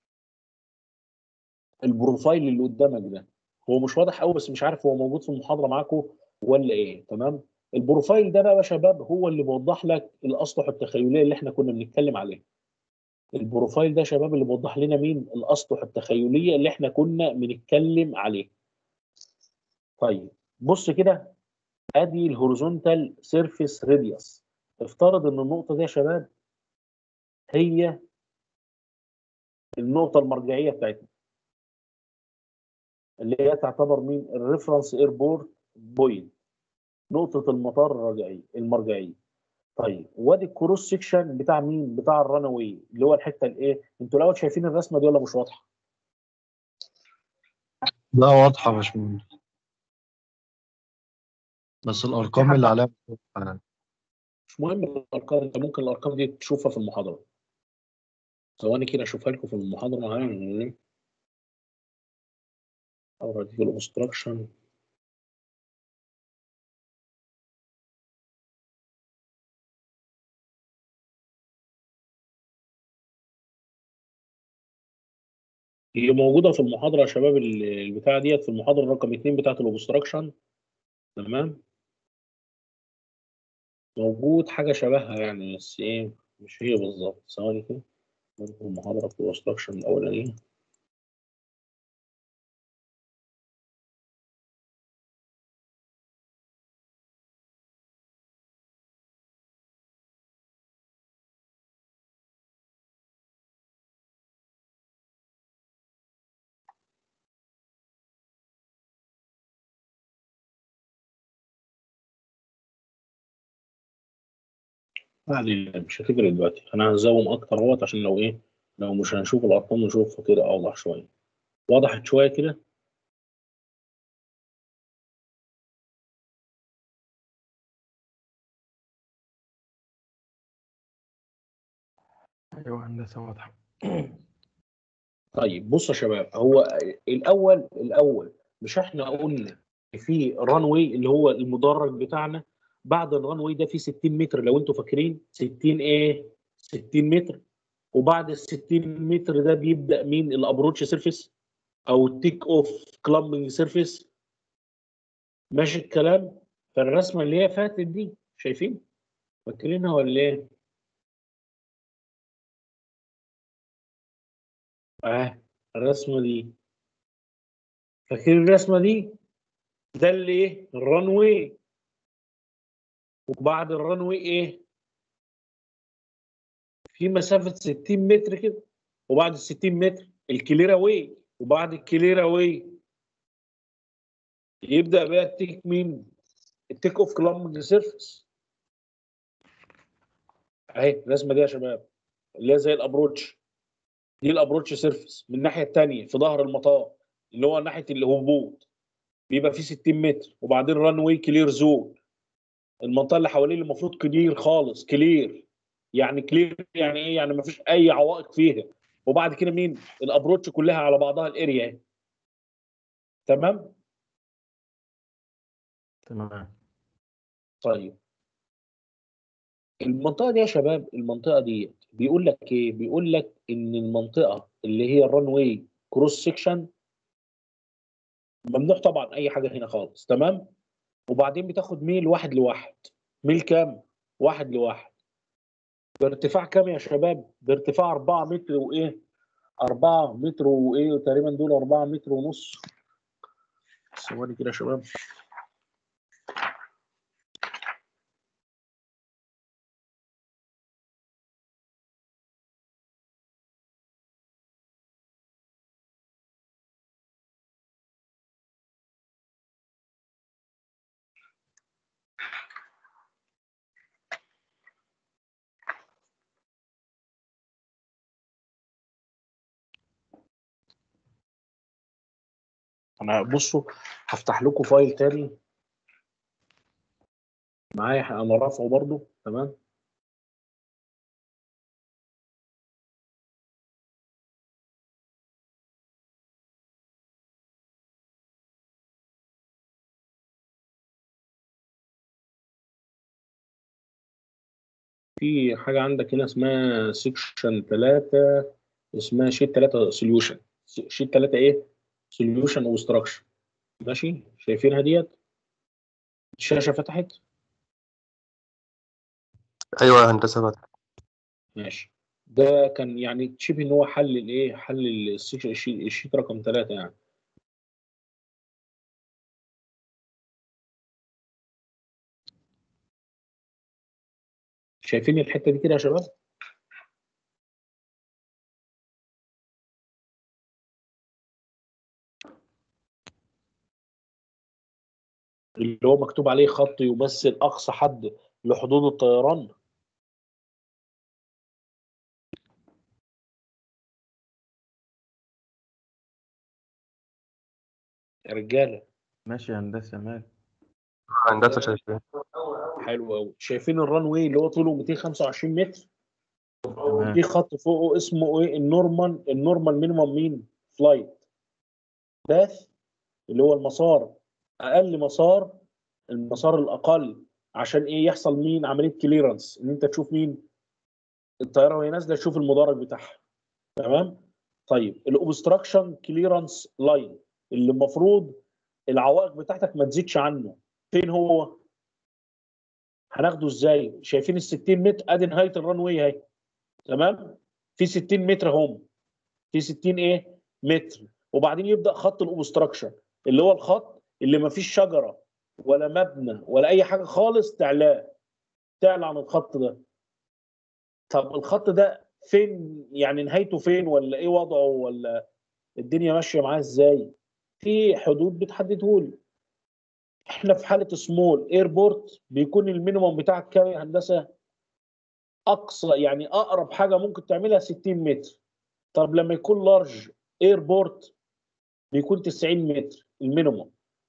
البروفايل اللي قدامك ده هو مش واضح قوي بس مش عارف هو موجود في المحاضره معاكم ولا ايه تمام البروفايل ده بقى يا شباب هو اللي بيوضح لك الاسطح التخيليه اللي احنا كنا بنتكلم عليها البروفايل ده يا شباب اللي بيوضح لنا مين الاسطح التخيليه اللي احنا كنا بنتكلم عليها طيب بص كده ادي الهوريزونتال سيرفيس راديوس افترض ان النقطه دي يا شباب هي النقطه المرجعيه بتاعتنا اللي هي تعتبر مين الريفرنس ايربورت بوينت نقطه المطار الرجعي المرجعيه طيب وادي الكروس سيكشن بتاع مين بتاع الران واي اللي هو الحته الايه انتوا الاول شايفين الرسمه دي ولا مش واضحه لا واضحة يا باشمهندس بس الأرقام اللي عليها مش واضحة يعني. مش مهم الارقام انت ممكن الارقام دي تشوفها في المحاضره ثواني كده اشوفها لكم في المحاضره معايا اوريك الاوبستراكشن هي موجوده في المحاضره يا شباب ال- البتاعه ديت في المحاضره رقم اتنين بتاعه الاوبستراكشن تمام موجود حاجه شبهها يعني بس ايه مش هي بالظبط ثواني كده برضه المحاضره في الاوبستراكشن الاولانيه ما علينا مش هتفرق دلوقتي انا هنزوم اكتر اهوت عشان لو ايه لو مش هنشوف الارقام نشوفها كده اوضح شويه وضحت شويه كده ايوه هندسه واضحه طيب بص يا شباب هو الاول الاول مش احنا قلنا في ران واي اللي هو المدرج بتاعنا بعد الران واي ده في 60 متر لو انتوا فاكرين 60 ايه 60 متر وبعد ال 60 متر ده بيبدا مين الابروتش سيرفيس او التيك اوف كلامبنج سيرفيس ماشي الكلام فالرسمه اللي هي فاتت دي شايفين فاكرينها ولا ايه اه الرسمه دي فاكرين الرسمه دي ده اللي ايه الران واي وبعد الران واي ايه في مسافه 60 متر كده وبعد ال 60 متر الكليرا واي وبعد الكليرا واي يبدا بقى التيك مين التيك اوف كلامبنج سيرفيس اهي الرسمه دي يا شباب اللي هي زي الابروتش دي الابروتش سيرفيس من الناحيه الثانيه في ظهر المطار اللي هو ناحيه الهبوط بيبقى فيه 60 متر وبعدين ران واي كلير زون المنطقه اللي حواليه اللي المفروض كلير خالص كلير يعني كلير يعني ايه يعني ما فيش اي عوائق فيها وبعد كده مين الابروتش كلها على بعضها الاريا اهي. تمام تمام طيب المنطقه دي يا شباب المنطقه دي بيقول لك ايه بيقول لك ان المنطقه اللي هي الران واي كروس سيكشن ممنوع طبعا اي حاجه هنا خالص تمام وبعدين بتاخد ميل واحد لواحد ميل كام واحد لواحد بارتفاع كام يا شباب بارتفاع 4 متر وايه 4 متر وايه وتقريبا دول 4 متر ونص ثواني كده يا شباب انا بصوا هفتح لكم فايل تاني معايا انا رافعه برضو تمام في حاجة عندك هنا اسمها سيكشن 3 اسمها شيت 3 سوليوشن شيت 3 ايه؟ سوليوشن وستراكشر ماشي شايفينها ديت؟ الشاشة فتحت؟ ايوه يا هندسه بقى ماشي ده كان يعني شبه ان هو حل الايه؟ حل السيكشن الشيت, الشيت رقم 3 يعني شايفين الحتة دي كده يا شباب؟ اللي هو مكتوب عليه خط يمثل أقصى حد لحدود الطيران يا رجالة ماشي يا هندسه مال هندسه شايفين حلو قوي شايفين الران واي اللي هو طوله 225 متر تمام في خط فوقه اسمه ايه النورمال النورمال مينيمم مين فلايت باث اللي هو المسار اقل مسار المسار الاقل عشان ايه يحصل مين عمليه كليرنس ان انت تشوف مين الطياره وهي نازله تشوف المدرج بتاعها تمام طيب الاوبستراكشن كليرنس لاين اللي المفروض العوائق بتاعتك ما تزيدش عنه فين هو هناخده ازاي شايفين ال 60 متر ادي نهايه الران واي اهي تمام في 60 متر هم في 60 ايه متر وبعدين يبدا خط الاوبستراكشن اللي هو الخط اللي ما فيش شجره ولا مبنى ولا اي حاجه خالص تعلاه تعلى عن الخط ده طب الخط ده فين يعني نهايته فين ولا ايه وضعه ولا الدنيا ماشيه معاه ازاي في حدود بتحدده لي احنا في حاله سمول ايربورت بيكون المينيموم بتاعك كام يا هندسه اقصى يعني اقرب حاجه ممكن تعملها 60 متر طب لما يكون لارج ايربورت بيكون 90 متر المينيموم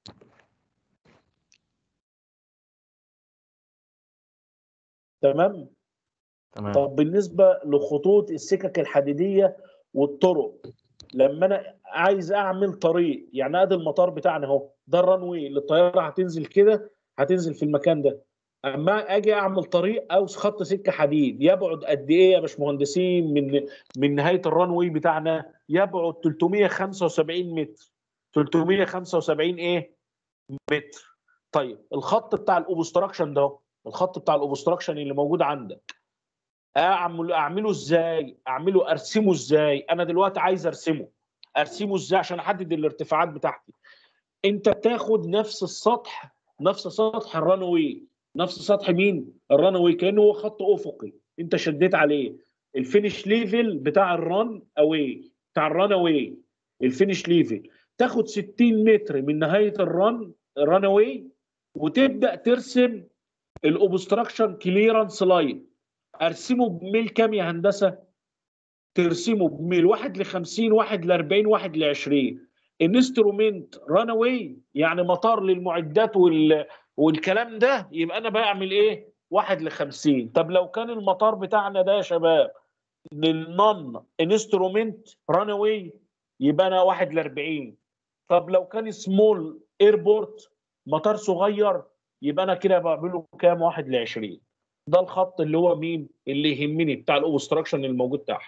تمام تمام طب بالنسبه لخطوط السكك الحديديه والطرق لما انا عايز اعمل طريق يعني ادي المطار بتاعنا اهو ده الران واي اللي الطياره هتنزل كده هتنزل في المكان ده اما اجي اعمل طريق او خط سكه حديد يبعد قد ايه يا باشمهندسين من من نهايه الران واي بتاعنا يبعد 375 متر 375 ايه متر طيب الخط بتاع الاوبستراكشن ده أهو، الخط بتاع الاوبستراكشن اللي موجود عندك اعمل اعمله ازاي اعمله ارسمه ازاي انا دلوقتي عايز ارسمه ارسمه ازاي عشان احدد الارتفاعات بتاعتي انت بتاخد نفس السطح نفس سطح الران واي نفس سطح مين الران واي كانه هو خط افقي انت شديت عليه الفينش ليفل بتاع الران اواي بتاع الران اواي الفينش ليفل تاخد 60 متر من نهايه الران الران اواي وتبدا ترسم الاوبستراكشن كليرنس لاين ارسمه بميل كام يا هندسه؟ ترسمه بميل واحد ل 50 واحد ل 40 واحد ل 20 انسترومنت ران اواي يعني مطار للمعدات وال... والكلام ده يبقى انا بعمل ايه؟ واحد ل 50 طب لو كان المطار بتاعنا ده يا شباب للنون انسترومنت ران اواي يبقى انا واحد ل 40 طب لو كان سمول ايربورت مطار صغير يبقى انا كده بعمله كام؟ واحد ل 20 ده الخط اللي هو مين اللي يهمني بتاع الاوبستراكشن الموجود تحت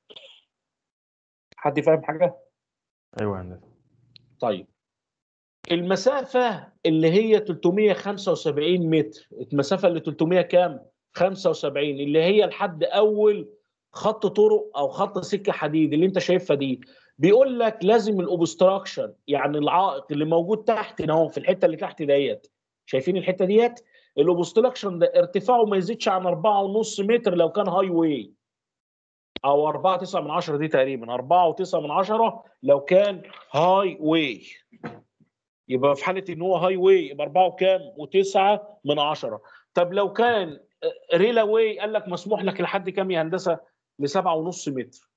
حد فاهم حاجه ايوه يا هندسه طيب المسافه اللي هي 375 متر المسافه اللي 300 كام 75 اللي هي لحد اول خط طرق او خط سكه حديد اللي انت شايفها دي بيقول لك لازم الاوبستراكشن يعني العائق اللي موجود تحت هنا اهو في الحته اللي تحت ديت شايفين الحته ديت الاوبستراكشن ده ارتفاعه ما يزيدش عن 4.5 متر لو كان هاي واي او 4 9 من 10 دي تقريبا 4 و9 من 10 لو كان هاي واي يبقى في حاله ان هو هاي واي يبقى 4 وكام و9 من 10 طب لو كان ريلا واي قال لك مسموح لك لحد كام يا هندسه ل 7.5 متر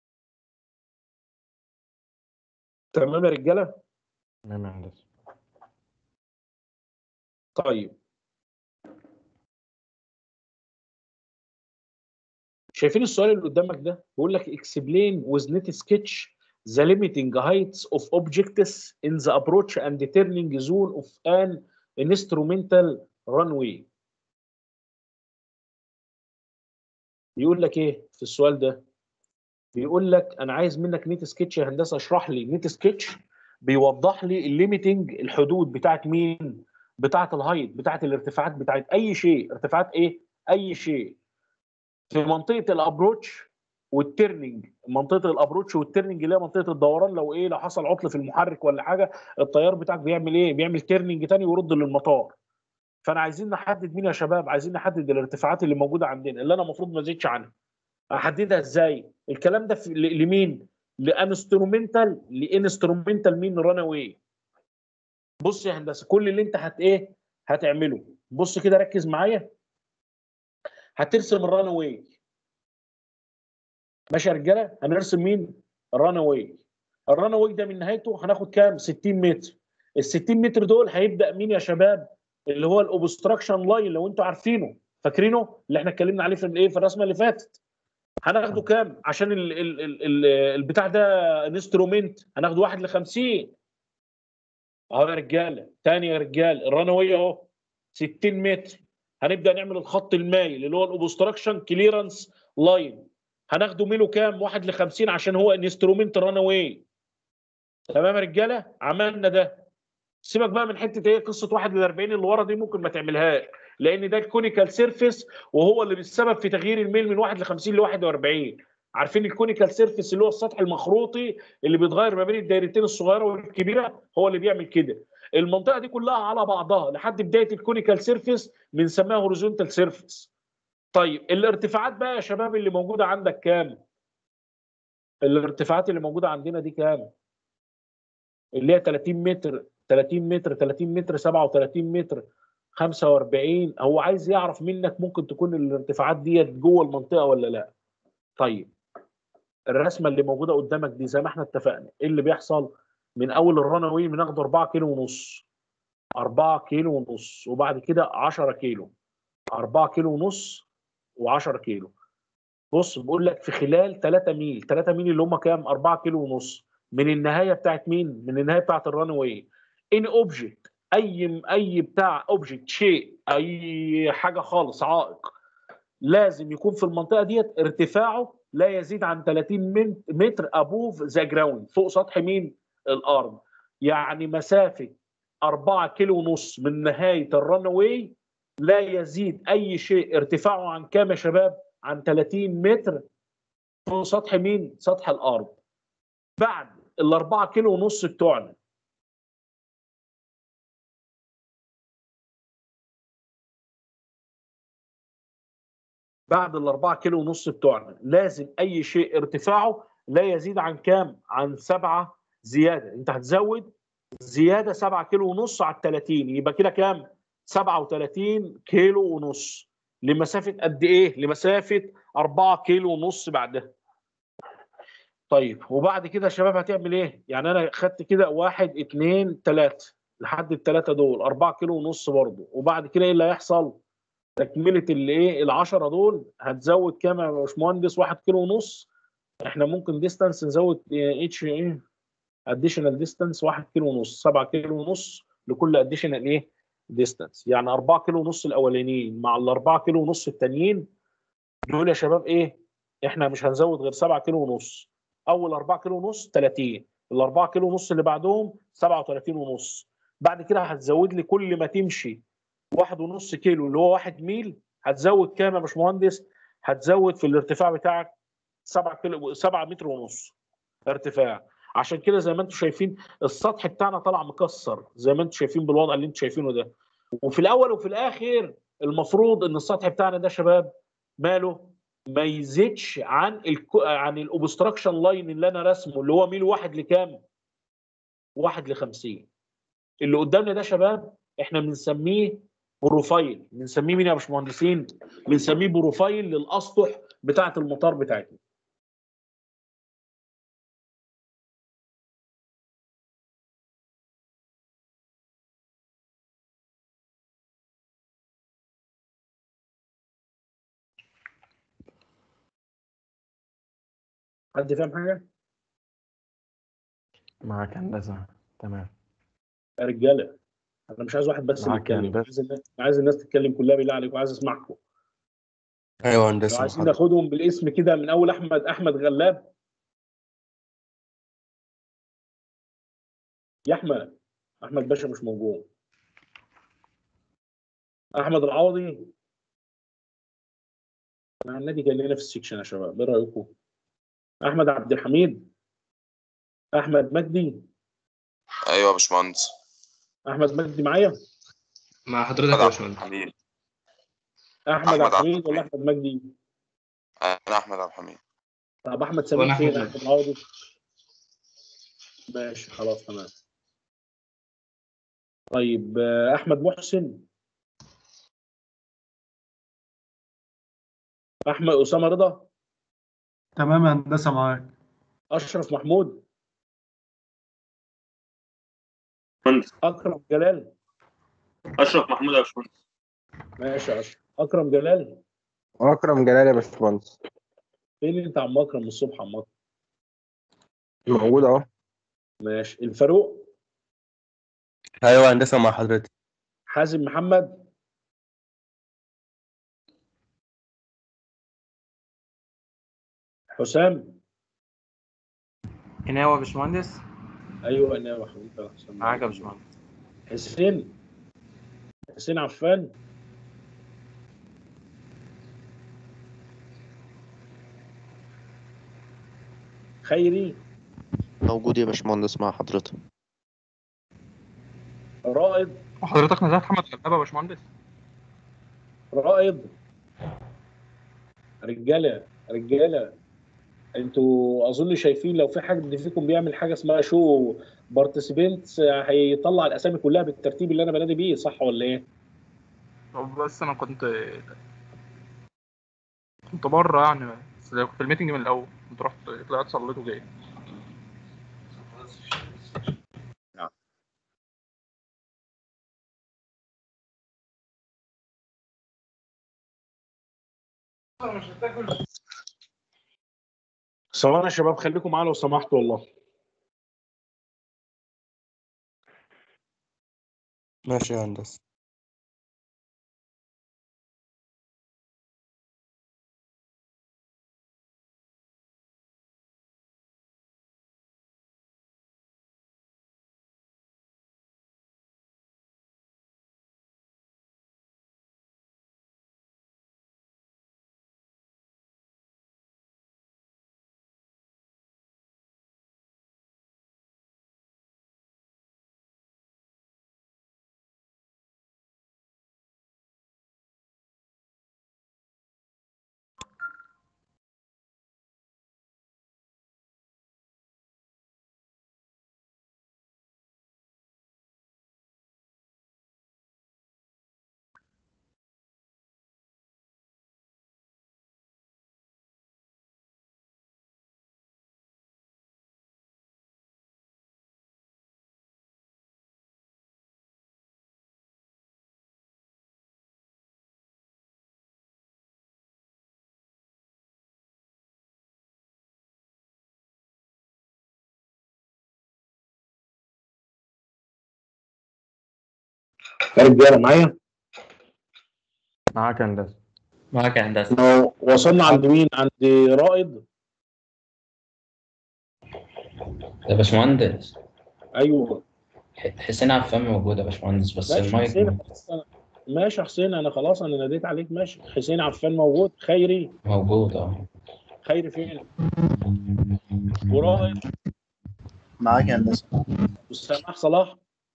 تمام يا رجاله تمام يا هندسه طيب شايفين السؤال اللي قدامك ده بيقول لك explain with net sketch the limiting heights of objects in the approach and turning zone of an instrumental runway بيقول لك ايه في السؤال ده بيقول لك انا عايز منك نيت سكتش يا هندسه اشرح لي نيت سكتش بيوضح لي الليميتنج الحدود بتاعت مين بتاعت الهايت بتاعت الارتفاعات بتاعت اي شيء ارتفاعات ايه اي شيء في منطقه الابروتش والترننج منطقه الابروتش والترننج اللي هي منطقه الدوران لو ايه لو حصل عطل في المحرك ولا حاجه الطيار بتاعك بيعمل ايه بيعمل ترننج تاني ويرد للمطار فانا عايزين نحدد مين يا شباب عايزين نحدد الارتفاعات اللي موجوده عندنا اللي انا المفروض ما ازيدش عنها احددها ازاي الكلام ده في ل- لمين لانسترومنتال لانسترومنتال مين ران اواي بص يا هندسه كل اللي انت هت ايه هتعمله بص كده ركز معايا هترسم الران اواي ماشي يا رجاله هنرسم مين الران اواي الران اواي ده من نهايته هناخد كام 60 متر ال 60 متر دول هيبدا مين يا شباب اللي هو الاوبستراكشن لاين لو انتوا عارفينه فاكرينه اللي احنا اتكلمنا عليه في الايه في الرسمه اللي فاتت هناخده كام عشان ال ال ال ال البتاع ده انسترومنت هناخده واحد ل 50 اهو يا رجاله تاني يا رجاله الرانويه اهو 60 متر هنبدا نعمل الخط المايل اللي هو الاوبستراكشن كليرنس لاين هناخده ميله كام؟ واحد ل 50 عشان هو انسترومنت رانوي تمام يا رجاله عملنا ده سيبك بقى من حته ايه قصه واحد ل 40 اللي ورا دي ممكن ما تعملهاش لان ده الكونيكال سيرفيس وهو اللي بالسبب في تغيير الميل من 1 ل 50 ل 41 عارفين الكونيكال سيرفيس اللي هو السطح المخروطي اللي بيتغير ما بين الدايرتين الصغيره والكبيره هو اللي بيعمل كده المنطقه دي كلها على بعضها لحد بدايه الكونيكال سيرفيس بنسميها هوريزونتال سيرفيس طيب الارتفاعات بقى يا شباب اللي موجوده عندك كام الارتفاعات اللي موجوده عندنا دي كام اللي هي 30 متر 30 متر 30 متر 37 متر 45 هو عايز يعرف منك ممكن تكون الارتفاعات ديت جوه المنطقه ولا لا طيب الرسمه اللي موجوده قدامك دي زي ما احنا اتفقنا ايه اللي بيحصل من اول الرانوي بناخده 4 كيلو ونص 4 كيلو ونص وبعد كده 10 كيلو 4 كيلو ونص و10 كيلو بص بقول لك في خلال 3 ميل 3 ميل اللي هم كام 4 كيلو ونص من النهايه بتاعت مين من النهايه بتاعت الرانوي ان اوبجكت اي اي بتاع اوبجكت شيء اي حاجه خالص عائق لازم يكون في المنطقه ديت ارتفاعه لا يزيد عن 30 من- متر ابوف ذا جراوند فوق سطح مين الارض يعني مسافه 4 كيلو ونص من نهايه الرانوي لا يزيد اي شيء ارتفاعه عن كام يا شباب عن 30 متر فوق سطح مين سطح الارض بعد الأربعة كيلو ونص بتوعنا بعد الأربعة كيلو ونص بتوعنا لازم أي شيء ارتفاعه لا يزيد عن كام؟ عن سبعة زيادة أنت هتزود زيادة سبعة كيلو ونص على التلاتين يبقى كده كام؟ سبعة وتلاتين كيلو ونص لمسافة قد إيه؟ لمسافة أربعة كيلو ونص بعدها طيب وبعد كده يا شباب هتعمل ايه؟ يعني انا خدت كده واحد اتنين تلاته لحد التلاته دول اربعة كيلو ونص برضه وبعد كده ايه اللي هيحصل؟ تكمله اللي ايه العشرة دول هتزود كام يا باشمهندس؟ واحد كيلو ونص احنا ممكن ديستانس نزود اتش ايه؟ اديشنال ديستانس واحد كيلو ونص سبعة كيلو ونص لكل اديشنال ايه؟ ديستانس يعني أربعة كيلو ونص الاولانيين مع الأربعة كيلو ونص التانيين دول يا شباب ايه؟ احنا مش هنزود غير سبعة كيلو ونص اول 4 كيلو ونص 30 ال 4 كيلو ونص اللي بعدهم 37 ونص بعد كده هتزود لي كل ما تمشي واحد ونص كيلو اللي هو واحد ميل هتزود كام يا باشمهندس؟ هتزود في الارتفاع بتاعك 7 كيلو 7 متر ونص ارتفاع عشان كده زي ما انتم شايفين السطح بتاعنا طالع مكسر زي ما انتم شايفين بالوضع اللي انتم شايفينه ده وفي الاول وفي الاخر المفروض ان السطح بتاعنا ده يا شباب ماله ما يزيدش عن الكو... عن الاوبستراكشن لاين اللي انا رسمه اللي هو ميل واحد لكام؟ واحد ل 50 اللي قدامنا ده شباب احنا بنسميه بروفايل بنسميه مين يا باشمهندسين؟ بنسميه بروفايل للاسطح بتاعه المطار بتاعتنا حد فاهم حاجه؟ معاك هندسة تمام يا رجاله انا مش عايز واحد بس اللي معاك يا يتكلم هندسة. عايز الناس عايز الناس تتكلم كلها بالله عليكم عايز اسمعكم ايوه لو هندسه عايزين حاضر. ناخدهم بالاسم كده من اول احمد احمد غلاب يا احمد احمد باشا مش موجود احمد العوضي انا النادي كان لنا في السكشن يا شباب ايه رايكم احمد عبد الحميد احمد مجدي ايوه يا باشمهندس احمد مجدي معايا مع حضرتك احمد يا عبد باشمهندس الحميد احمد أحمد عبد عبد الحميد ولا الحميد. احمد مجدي انا احمد عبد الحميد طب احمد سمير وأنا فين أحمد احمد العوضي ماشي خلاص تمام طيب آه، احمد محسن احمد اسامه رضا تمام يا هندسة معاك اشرف محمود اكرم جلال اشرف محمود يا باشمهندس ماشي يا اشرف اكرم جلال اكرم جلال يا باشمهندس فين انت يا عم اكرم من الصبح يا عم اكرم موجود اهو ماشي الفاروق ايوه هندسه مع حضرتك حازم محمد حسام هنا هو يا باشمهندس ايوه انا يا حبيبي يا حسام معاك يا باشمهندس حسين حسين عفان خيري موجود يا باشمهندس مع حضرتك رائد حضرتك نزلت محمد غلابه يا باشمهندس رائد رجاله رجاله انتوا اظن شايفين لو في حد فيكم بيعمل حاجه اسمها شو بارتيسيبنتس هيطلع الاسامي كلها بالترتيب اللي انا بنادي بيه صح ولا ايه؟ طب بس انا كنت كنت بره يعني بس كنت في الميتنج من الاول كنت رحت طلعت صليت وجاي ثواني يا شباب خليكم معايا لو سمحتوا والله ماشي يا هندسه يا رجاله معايا معاك يا هندسه معاك يا هندسه لو وصلنا عند مين؟ عند رائد يا باشمهندس ايوه ح- حسين عفان موجود يا باشمهندس بس ماشي المايك حسين ماشي يا حسين انا خلاص انا ناديت عليك ماشي حسين عفان موجود خيري موجود اه خيري فين؟ ورائد معاك يا هندسه وسامح صلاح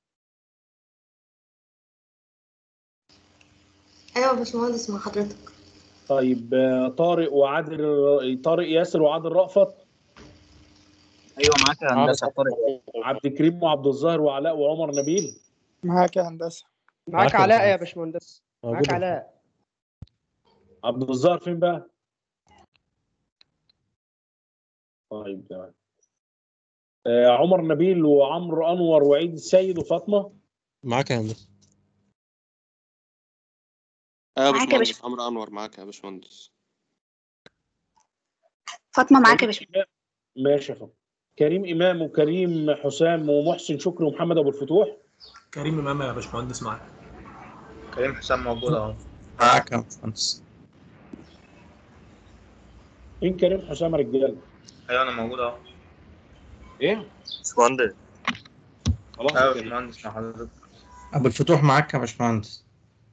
ايوه يا باشمهندس مع حضرتك طيب آه، طارق وعادل طارق ياسر وعادل رأفت ايوه معاك يا هندسه طارق عبد الكريم وعبد الظاهر وعلاء وعمر نبيل معاك يا هندسه معاك معاك يا علاء يا هندسة. باشمهندس موجود معاك يا علاء عبد الظاهر فين بقى؟ طيب تمام آه، عمر نبيل وعمرو انور وعيد السيد وفاطمه معاك يا هندسه ايوه يا معاك يا باشمهندس عمرو انور معاك يا باشمهندس فاطمه معاك يا باشمهندس ماشي يا فاطمه كريم امام وكريم حسام ومحسن شكري ومحمد ابو الفتوح كريم امام يا باشمهندس معاك كريم حسام موجود اهو معاك يا باشمهندس مين كريم حسام يا رجاله؟ ايوه انا موجود اهو ايه؟ باشمهندس خلاص ايوه يا يا كريم. باشمهندس مع حضرتك ابو الفتوح معاك يا باشمهندس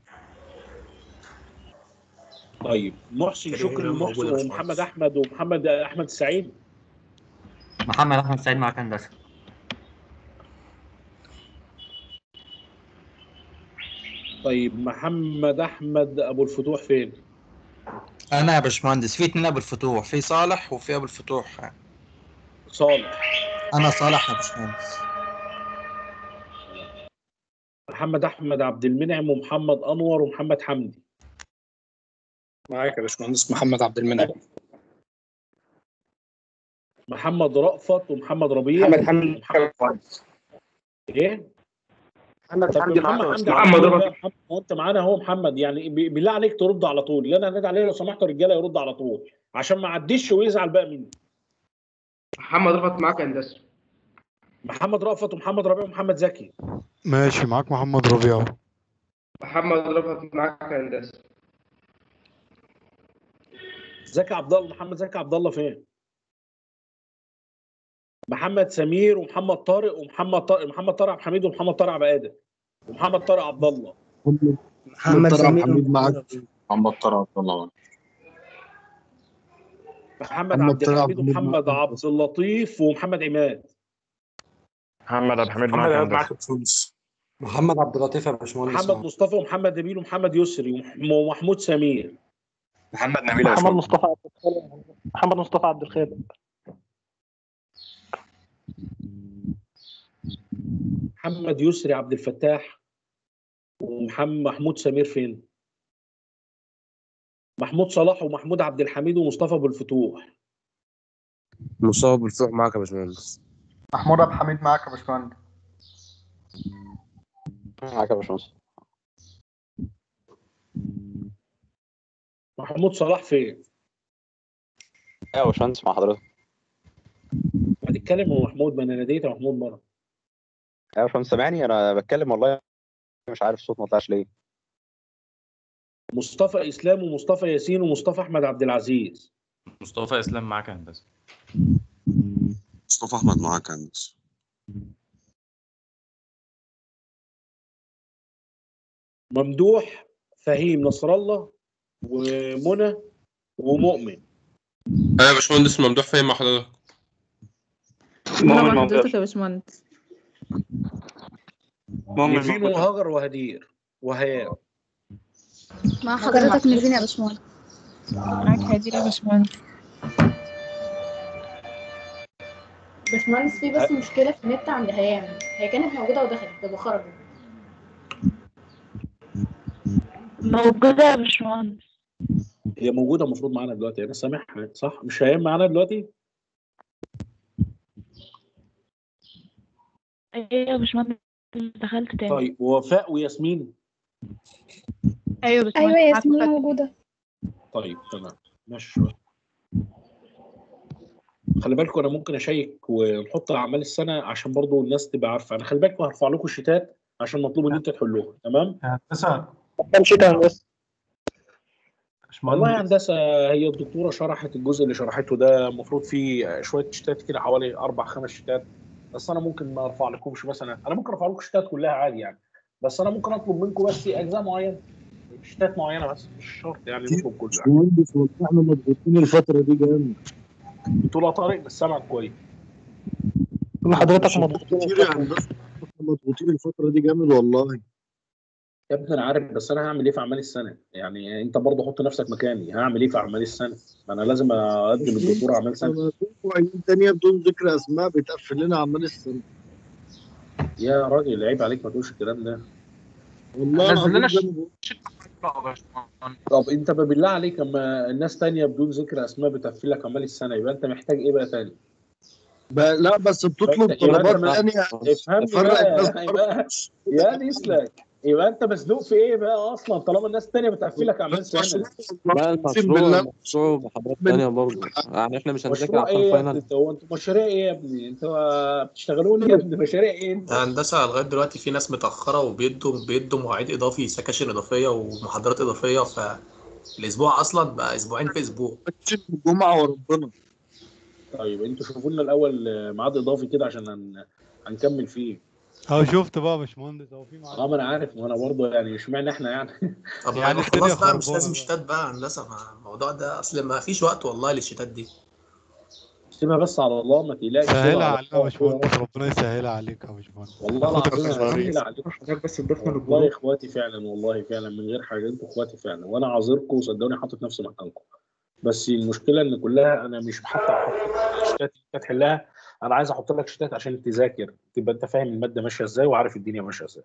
طيب محسن كريم شكري إمام موجود يا ومحسن باشمهندس. ومحمد احمد ومحمد احمد السعيد محمد احمد سعيد معاك هندسه طيب محمد احمد ابو الفتوح فين؟ انا يا باشمهندس في اتنين ابو الفتوح في صالح وفي ابو الفتوح صالح انا صالح يا باشمهندس محمد احمد عبد المنعم ومحمد انور ومحمد حمدي معاك يا باشمهندس محمد عبد المنعم محمد رأفت ومحمد ربيع محمد حمدي ومحمد ايه؟ محمد طب حمدي محمد معاك حمدي محمد على طول ربيع بقى، محمد هو انت معانا اهو محمد يعني ب- بالله عليك ترد على طول اللي انا نادي عليه لو سمحتوا رجاله يرد على طول عشان ما اعديش ويزعل بقى مني محمد رفعت معاك يا هندسه محمد رأفت ومحمد ربيع ومحمد زكي ماشي معاك محمد ربيع اهو محمد رفعت معاك يا هندسه زكي عبد الله محمد زكي عبد الله فين محمد سمير ومحمد طارق ومحمد طارق محمد طارق عبد الحميد ومحمد طارق عبد ادم ومحمد طارق عبد الله محمد سمير حميد معاك محمد طارق عبد الله محمد محمد عبد طارق الحميد عبد الحميد ومحمد معاك. عبد اللطيف ومحمد عماد محمد عبد الحميد محمد معاك عبد هندسة معاك باشمهندس محمد عبد اللطيف يا باشمهندس محمد معاك. مصطفى ومحمد نبيل ومحمد يسري ومح- ومحمود سمير محمد نبيل يا محمد باشمهندس مصطفى عبد الخالق محمد مصطفى عبد الخالق محمد يسري عبد الفتاح ومحمد محمود سمير فين محمود صلاح ومحمود عبد الحميد ومصطفى ابو الفتوح مصاب بالفتوح معاك يا باشمهندس محمود عبد الحميد معاك يا باشمهندس معاك يا باشمهندس محمود صلاح فين يا باشمهندس مع حضرتك ما تتكلم يا محمود ما انا ناديت يا محمود مره يا باشمهندس سامعني انا بتكلم والله مش عارف الصوت ما طلعش ليه مصطفى اسلام ومصطفى ياسين ومصطفى احمد عبد العزيز مصطفى اسلام معاك يا هندسه مصطفى احمد معاك يا هندسه ممدوح فهيم نصر الله ومنى ومؤمن انا يا باشمهندس ممدوح فاهم مع حضرتك أنا مع حضرتك يا باشمهندس نيفين وهاجر وهدير وهيام مع حضرتك نزين يا باشمهندس معاك هادي يا باشمهندس باشمهندس في بس مشكلة في النت عند هيام هي كانت موجودة ودخلت ده خرجت موجودة يا باشمهندس هي موجوده المفروض معانا دلوقتي انا سامعها صح مش هيام معانا دلوقتي ايوه يا باشمهندس دخلت تاني طيب ووفاء وياسمين ايوه يا باشمهندس أيوة معاك ياسمين وفاء. موجودة طيب تمام ماشي شويه خلي بالكم انا ممكن اشيك ونحط اعمال السنه عشان برضو الناس تبقى عارفه انا خلي بالكم هرفع لكم الشتات عشان مطلوب ان انتوا تحلوها تمام هندسة كم شيت يا هندسه والله يا هندسه هي الدكتوره شرحت الجزء اللي شرحته ده المفروض فيه شويه شتات كده حوالي اربع خمس شتات بس انا ممكن ما ارفع لكمش مثلا انا ممكن ارفع لكم الشتات كلها عادي يعني بس انا ممكن اطلب منكم بس اجزاء معينه شتات معينه بس مش شرط يعني نطلب كله يعني مهندس والله احنا مضغوطين الفترة دي جامد بتقول يا طارق بس سامعك كويس كل حضرتك مضغوطين كتير يا هندسة احنا مضغوطين الفترة دي جامد والله يا ابني انا عارف بس انا هعمل ايه في اعمال السنه يعني انت برضه حط نفسك مكاني هعمل ايه في اعمال السنه ما انا لازم اقدم للدكتور اعمال سنه أنا في عيون تانية بدون ذكر أسماء بتقفل لنا أعمال السنة يا راجل عيب عليك ما تقولش الكلام ده والله نزل لنا العظيم ده طب انت ما بالله عليك اما الناس تانية بدون ذكر اسماء بتقفل لك اعمال السنه يبقى انت محتاج ايه بقى تاني؟ ب- لا بس بتطلب يبقى انت طلبات ما- تانية افهمني تفرق الناس بقى يبقى يا نسلك يبقى انت مزنوق في ايه بقى اصلا طالما الناس التانية بتقفل لك اعمال سنه لا أقسم المشروع بالله. المشروع بحضرات من- تانية برضه يعني احنا مش هنذاكر مشروع عشان ايه يا فاينل ابني انت هو انتوا مشاريع ايه يا ابني انتوا بتشتغلوا لي يا ابني مشاريع ايه انت؟ يا هندسه لغايه دلوقتي في ناس متاخره وبيدوا بيدوا مواعيد اضافي سكاشن اضافيه ومحاضرات اضافيه فالاسبوع اصلا بقى اسبوعين في اسبوع الجمعة وربنا طيب انتوا شوفوا لنا الاول ميعاد اضافي كده عشان هن... هنكمل فيه اهو شفت بقى يا باشمهندس اهو في معاك اه ما انا عارف ما انا برضه يعني اشمعنى احنا يعني طب يعني ما الدنيا خلاص بقى مش خربانة لازم بقى. شتات بقى هندسه ما الموضوع ده اصل ما فيش وقت والله للشتات دي سيبها بس على الله ما تقلقش سهلها سيبها على علينا يا الله باشمهندس ربنا يسهلها عليك يا باشمهندس والله خد العظيم الخبر. هسهلها عليكم حضرتك بس تضيفنا والله للجروب اخواتي فعلا والله فعلا من غير حاجه انتوا اخواتي فعلا وانا عاذركم وصدقوني حاطط نفسي مكانكم بس المشكله ان كلها انا مش حتى احط شتات انت تحلها انا عايز احط لك شتات عشان تذاكر تبقى انت فاهم الماده ماشيه ازاي وعارف الدنيا ماشيه ازاي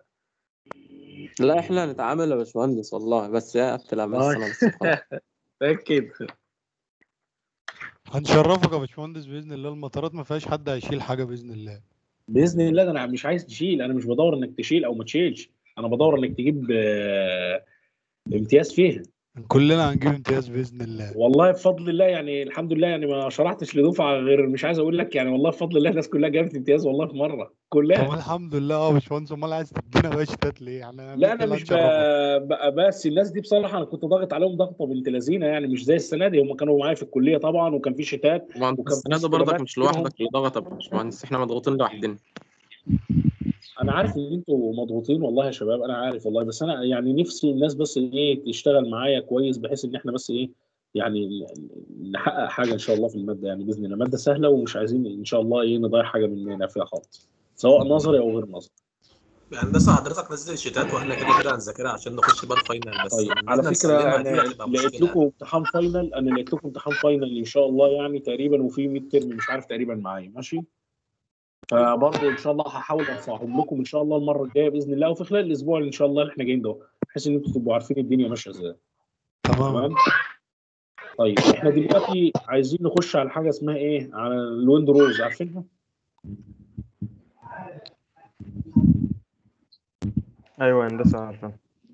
لا احنا هنتعامل يا باشمهندس والله بس يا قفل اعمال السنة بس خلاص. اكيد هنشرفك يا باشمهندس باذن الله المطارات ما فيهاش حد هيشيل حاجه باذن الله باذن الله ده انا مش عايز تشيل انا مش بدور انك تشيل او ما تشيلش انا بدور انك تجيب آه، امتياز فيها كلنا هنجيب امتياز باذن الله والله بفضل الله يعني الحمد لله يعني ما شرحتش لدفعه غير مش عايز اقول لك يعني والله بفضل الله الناس كلها جابت امتياز والله في مره طب كلها الحمد لله اه يا باشمهندس امال عايز تدينا باشتات ليه يعني لا ممكن انا مش ب... نشرفك ب... بس الناس دي بصراحه انا كنت ضاغط عليهم ضغطه بنت لذينه يعني مش زي السنه دي هم كانوا معايا في الكليه طبعا وكان في شتات ما انت وكان في السنه دي برضك استلامات مش منهم لوحدك اللي ضغط يا باشمهندس احنا مضغوطين لوحدنا انا عارف ان انتوا مضغوطين والله يا شباب انا عارف والله بس انا يعني نفسي الناس بس ايه تشتغل معايا كويس بحيث ان احنا بس ايه يعني نحقق حاجه ان شاء الله في الماده يعني باذن الله ماده سهله ومش عايزين ان شاء الله ايه نضيع حاجه مننا فيها خالص سواء نظري او غير نظري هندسه حضرتك نزل الشتات واحنا كده كده هنذاكرها عشان نخش بقى الفاينل بس طيب إن على إحنا فكره نسلمها دي انا هتبقى لقيت مشكله لكم امتحان فاينل انا لقيت لكم امتحان فاينل ان شاء الله يعني تقريبا وفي ميد ترم مش عارف تقريبا معايا ماشي فبرضه ان شاء الله هحاول ارفعهم لكم ان شاء الله المره الجايه باذن الله وفي خلال الاسبوع اللي ان شاء الله اللي احنا جايين ده بحيث ان انتوا تبقوا عارفين الدنيا ماشيه ازاي تمام تمام طيب احنا دلوقتي عايزين نخش على حاجه اسمها ايه على الويندوز عارفينها ايوه يا هندسه عارفه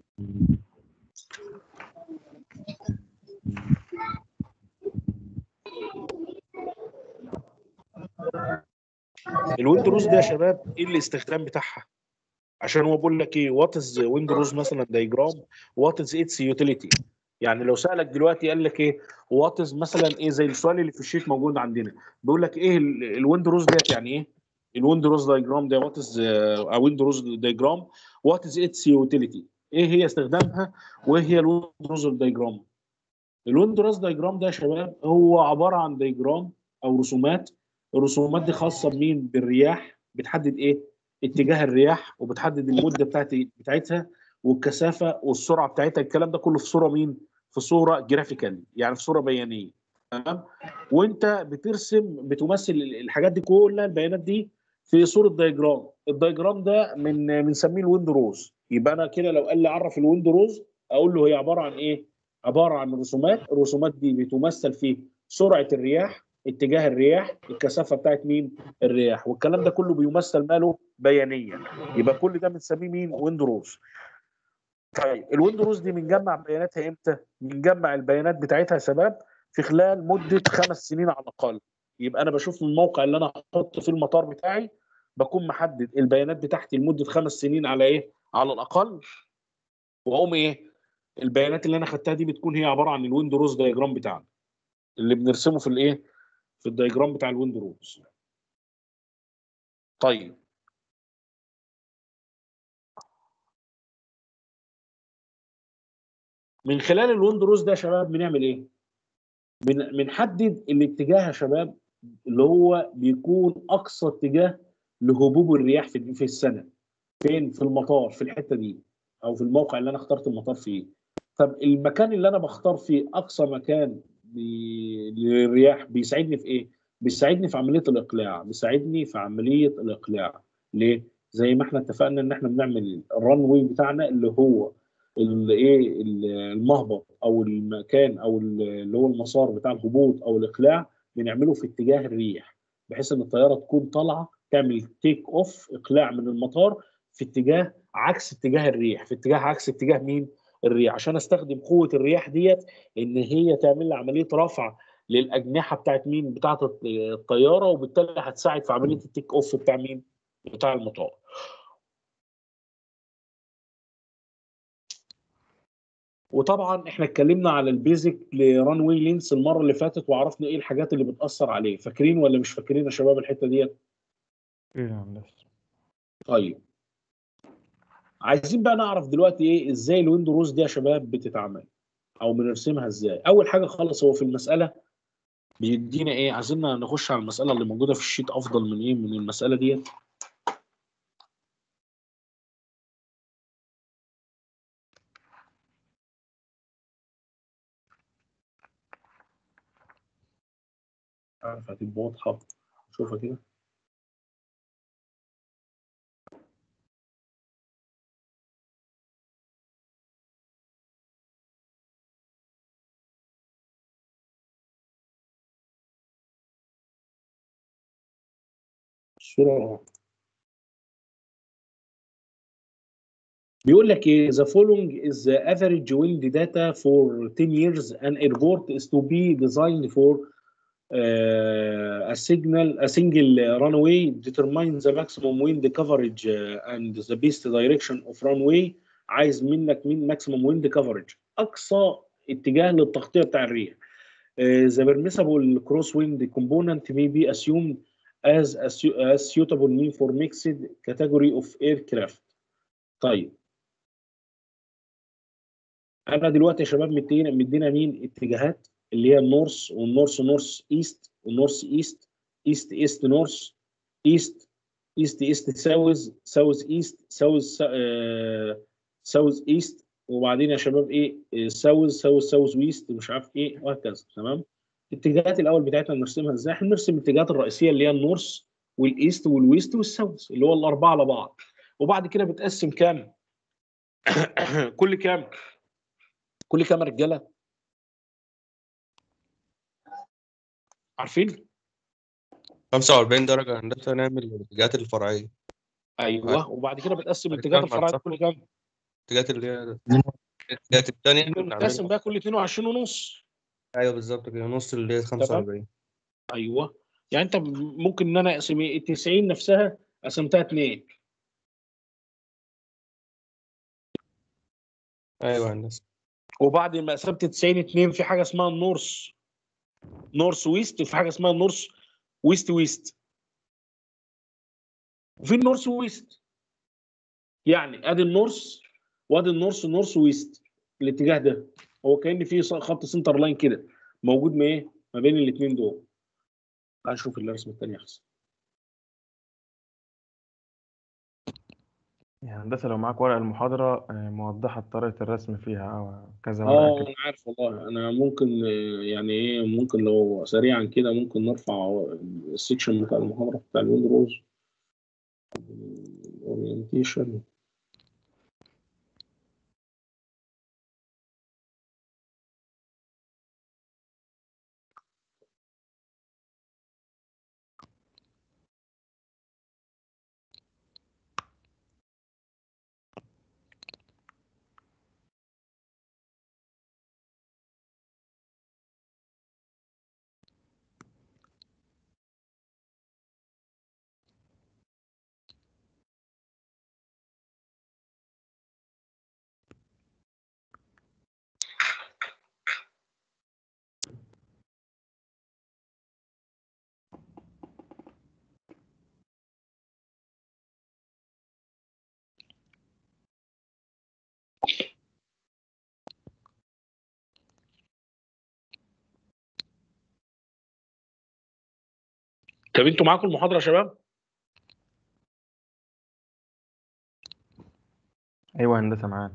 الويندوز ده يا شباب ايه الاستخدام بتاعها عشان هو بيقول لك ايه وات از ويندوز مثلا دايجرام وات از اتس يوتيليتي يعني لو سالك دلوقتي قال لك ايه وات از مثلا ايه زي السؤال اللي في الشيت موجود عندنا بيقول لك ايه الويندوز ديت يعني ايه الويندوز دايجرام ده وات از ويندوز دايجرام وات از اتس يوتيليتي ايه هي استخدامها وايه هي الويندوز دايجرام الويندوز دايجرام ده يا شباب هو عباره عن دايجرام او رسومات الرسومات دي خاصه بمين بالرياح بتحدد ايه اتجاه الرياح وبتحدد المده بتاعت بتاعتها والكثافه والسرعه بتاعتها الكلام ده كله في صوره مين في صوره جرافيكال يعني في صوره بيانيه تمام وانت بترسم بتمثل الحاجات دي كلها البيانات دي في صوره دايجرام الدايجرام ده من بنسميه الويندوز يبقى انا كده لو قال لي عرف الويندوز اقول له هي عباره عن ايه عباره عن رسومات الرسومات دي بتمثل في سرعه الرياح اتجاه الرياح الكثافه بتاعت مين الرياح والكلام ده كله بيمثل ماله بيانيا يبقى كل ده بنسميه مين ويندوز طيب الويندوز دي بنجمع بياناتها امتى بنجمع البيانات بتاعتها يا شباب في خلال مده خمس سنين على الاقل يبقى انا بشوف من الموقع اللي انا هحط فيه المطار بتاعي بكون محدد البيانات بتاعتي لمده خمس سنين على ايه على الاقل واقوم ايه البيانات اللي انا خدتها دي بتكون هي عباره عن الويندوز دايجرام بتاعنا اللي بنرسمه في الايه في الدايجرام بتاع الويندوز طيب من خلال الويندوز ده يا شباب بنعمل ايه بن- بنحدد الاتجاه يا شباب اللي هو بيكون اقصى اتجاه لهبوب الرياح في في السنه فين في المطار في الحته دي او في الموقع اللي انا اخترت المطار فيه طب المكان اللي انا بختار فيه اقصى مكان بي- للرياح بيساعدني في ايه بيساعدني في عمليه الاقلاع بيساعدني في عمليه الاقلاع ليه زي ما احنا اتفقنا ان احنا بنعمل الران واي بتاعنا اللي هو الايه المهبط او المكان او اللي هو المسار بتاع الهبوط او الاقلاع بنعمله في اتجاه الريح بحيث ان الطياره تكون طالعه تعمل تيك اوف اقلاع من المطار في اتجاه عكس اتجاه الريح في اتجاه عكس اتجاه مين الريح عشان استخدم قوه الرياح ديت ان هي تعمل لي عمليه رفع للاجنحه بتاعت مين بتاعت الطياره وبالتالي هتساعد في عمليه التيك اوف بتاع مين بتاع المطار وطبعا احنا اتكلمنا على البيزك لران واي لينس المره اللي فاتت وعرفنا ايه الحاجات اللي بتاثر عليه فاكرين ولا مش فاكرين يا شباب الحته ديت ايه يا هندسه طيب عايزين بقى نعرف دلوقتي ايه ازاي الويندوز دي يا شباب بتتعمل او بنرسمها ازاي اول حاجه خالص هو في المساله بيدينا ايه عايزين نخش على المساله اللي موجوده في الشيت افضل من ايه من المساله ديت عارف هتبقى واضحه شوفها كده الصورة اهو بيقول لك ايه the following is the average wind data for 10 years an airport is to be designed for uh, a signal a single runway determine the maximum wind coverage uh, and the best direction of runway عايز منك مين maximum wind coverage اقصى اتجاه للتغطيه بتاع الريح Uh, the permissible crosswind component may be assumed as a su- as suitable mean for mixed category of aircraft. طيب انا دلوقتي يا شباب مدينا مدينا مين اتجاهات اللي هي النورث والنورث نورث ايست والنورث ايست ايست ايست نورث ايست ايست ايست ساوث ساوث ايست ساوث ساوث ايست وبعدين يا شباب ايه ساوث ساوث ساوث ويست مش عارف ايه وهكذا تمام الاتجاهات الاول بتاعتنا نرسمها ازاي احنا بنرسم الاتجاهات الرئيسيه اللي هي النورث والايست والويست والساوث اللي هو الاربعه على بعض وبعد كده بتقسم كام كل كام كل كام يا رجاله عارفين 45 درجة هندسة نعمل الاتجاهات الفرعية ايوه وبعد كده بتقسم الاتجاهات الفرعيه كل كام الاتجاهات اللي هي الاتجاهات التانية بتقسم بقى كل 22 ونص ايوه بالظبط كده نص اللي هي 45 ايوه يعني انت ممكن ان انا اقسم ال 90 نفسها قسمتها اتنين ايوه هندسة وبعد ما قسمت 90 اتنين في حاجه اسمها النورث نورث ويست وفي حاجه اسمها النورث ويست ويست وفي النورث ويست يعني ادي النورث وادي النورث نورث ويست الاتجاه ده هو كان في خط سنتر لاين كده موجود ما ايه ما بين الاثنين دول تعال نشوف الرسم الثاني احسن يعني هندسة لو معاك ورق المحاضرة آه، موضحة طريقة الرسم فيها أو كذا اه ورقة كده انا عارف والله انا ممكن آه، يعني ايه ممكن لو سريعا كده ممكن نرفع السكشن بتاع المحاضره بتاع الويندوز اورينتيشن طب انتوا معاكم المحاضره يا شباب أيوة هندسة معانا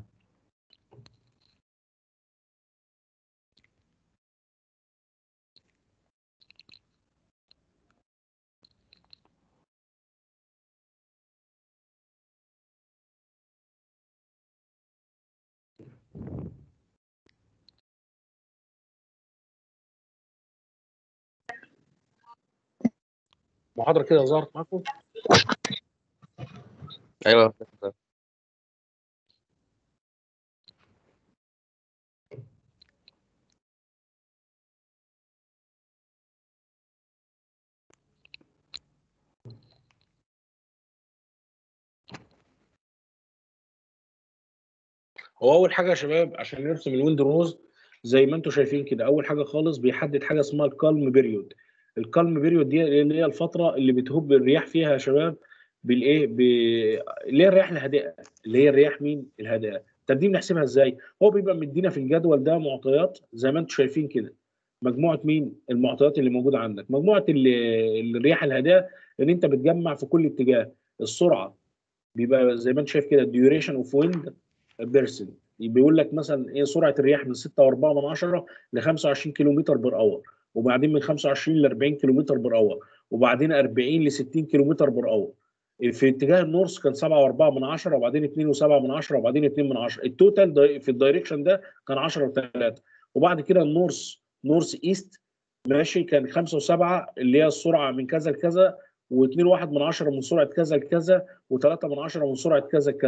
المحاضره كده ظهرت معاكم ايوه هو اول حاجه يا شباب عشان نرسم الويند روز زي ما انتم شايفين كده اول حاجه خالص بيحدد حاجه اسمها الكالم بيريود الكالم بيريود دي اللي هي الفتره اللي بتهب الرياح فيها يا شباب بالايه ب... اللي هي الرياح الهادئه اللي هي الرياح مين الهادئه طب دي بنحسبها ازاي هو بيبقى مدينا في الجدول ده معطيات زي ما انتم شايفين كده مجموعه مين المعطيات اللي موجوده عندك مجموعه ال- الرياح الهادئه ان انت بتجمع في كل اتجاه السرعه بيبقى زي ما انت شايف كده الديوريشن اوف ويند بيرسون بيقول لك مثلا ايه سرعه الرياح من 6.4 من 10 ل 25 كيلومتر بر اور وبعدين من 25 ل 40 كيلومتر بر اور وبعدين 40 ل 60 كيلومتر بر اور في اتجاه النورث كان 7.4 من 10 وبعدين 2.7 من 10 وبعدين 2 من 10 التوتال داي- في الدايركشن ده كان 10 و3 وبعد كده النورث نورث ايست ماشي كان 5 و7 اللي هي السرعه من كذا لكذا و2 1 من 10 من سرعه كذا لكذا و3 من 10 من سرعه كذا لكذا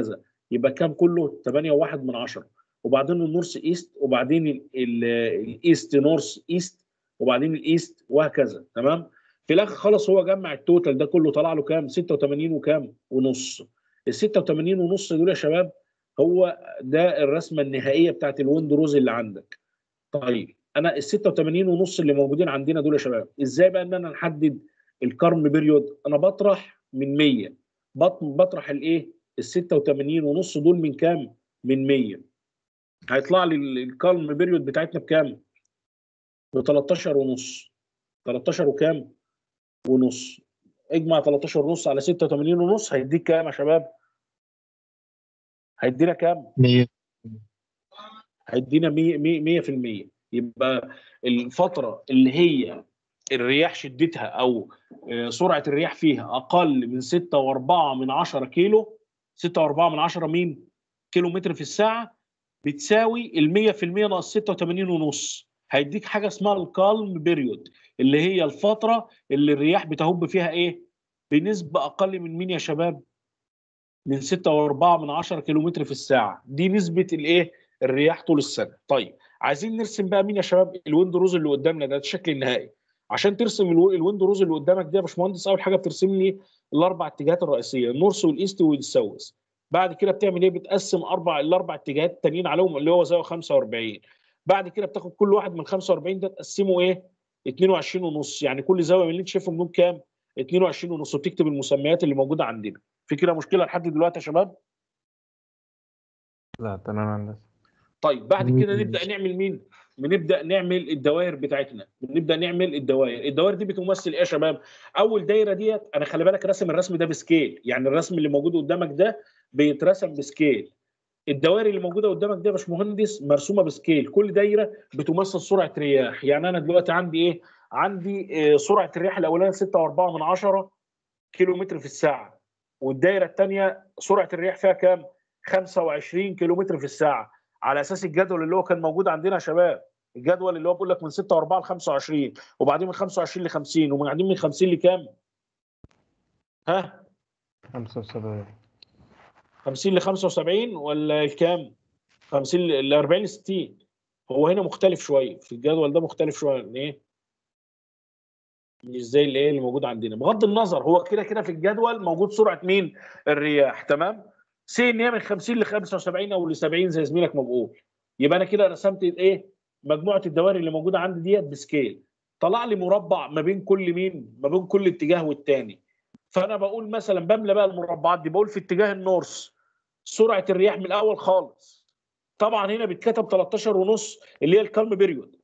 يبقى كام كله 8 واحد من عشرة وبعدين النورث ايست وبعدين ال- ال- الايست نورث ايست وبعدين الايست وهكذا تمام في الاخر خلص هو جمع التوتال ده كله طلع له كام 86 وكام ونص ال 86 ونص دول يا شباب هو ده الرسمه النهائيه بتاعت الويند روز اللي عندك طيب انا ال 86 ونص اللي موجودين عندنا دول يا شباب ازاي بقى ان انا نحدد الكارم بيريود انا بطرح من 100 بط- بطرح الايه ال 86 ونص دول من كام من 100 هيطلع لي ال- الكالم بيريود بتاعتنا بكام ب 13 ونص 13 وكام ونص اجمع 13 ونص على 86 ونص هيديك كام يا شباب هيدينا كام 100 هيدينا 100 100% يبقى الفتره اللي هي الرياح شدتها او آه، سرعه الرياح فيها اقل من 6.4 من 10 كيلو 6.4 من 10 مين كيلو متر في الساعه بتساوي ال 100% ناقص 86 ونص هيديك حاجه اسمها الكالم بيريود اللي هي الفتره اللي الرياح بتهب فيها ايه بنسبه اقل من مين يا شباب من 6.4 من 10 كيلو متر في الساعه دي نسبه الايه الرياح طول السنه طيب عايزين نرسم بقى مين يا شباب الويند روز اللي قدامنا ده الشكل النهائي عشان ترسم الو- الويند روز اللي قدامك ده يا باشمهندس اول حاجه بترسم لي الاربع اتجاهات الرئيسيه النورث والايست والساوث بعد كده بتعمل ايه بتقسم اربع الاربع اتجاهات التانيين عليهم اللي هو زاويه 45 بعد كده بتاخد كل واحد من 45 ده تقسمه ايه 22 ونص يعني كل زاويه من اللي انت شايفهم دول كام 22 ونص وتكتب المسميات اللي موجوده عندنا في كده مشكله لحد دلوقتي يا شباب لا تمام يا هندسة طيب بعد كده نبدا نعمل مين؟ بنبدا نعمل الدوائر بتاعتنا بنبدا نعمل الدوائر الدوائر دي بتمثل ايه يا شباب اول دايره ديت انا خلي بالك راسم الرسم ده بسكيل يعني الرسم اللي موجود قدامك ده بيترسم بسكيل الدوائر اللي موجوده قدامك دي يا باشمهندس مرسومه بسكيل كل دايره بتمثل سرعه رياح يعني انا دلوقتي عندي ايه عندي آه، سرعه الرياح الاولانيه 6.4 من 10 كيلو متر في الساعه والدايره الثانيه سرعه الرياح فيها كام 25 كيلو متر في الساعه على اساس الجدول اللي هو كان موجود عندنا يا شباب الجدول اللي هو بيقول لك من 6 و4 ل 25 وبعدين من 25 ل 50 وبعدين من 50 لكام؟ ها 75 50 ل 75 ولا الكام؟ 50 ل 40 ل 60 هو هنا مختلف شويه في الجدول ده مختلف شويه عن ايه؟ مش زي اللي ايه اللي موجود عندنا بغض النظر هو كده كده في الجدول موجود سرعه مين؟ الرياح تمام؟ سي ان هي من 50 ل 75 او ل 70 زي زميلك ما بقول يبقى انا كده رسمت ايه؟ مجموعه الدوائر اللي موجوده عندي ديت بسكيل طلع لي مربع ما بين كل مين؟ ما بين كل اتجاه والتاني فانا بقول مثلا بملى بقى المربعات دي بقول في اتجاه النورث سرعه الرياح من الاول خالص طبعا هنا بيتكتب 13 ونص اللي هي الكالم بيريود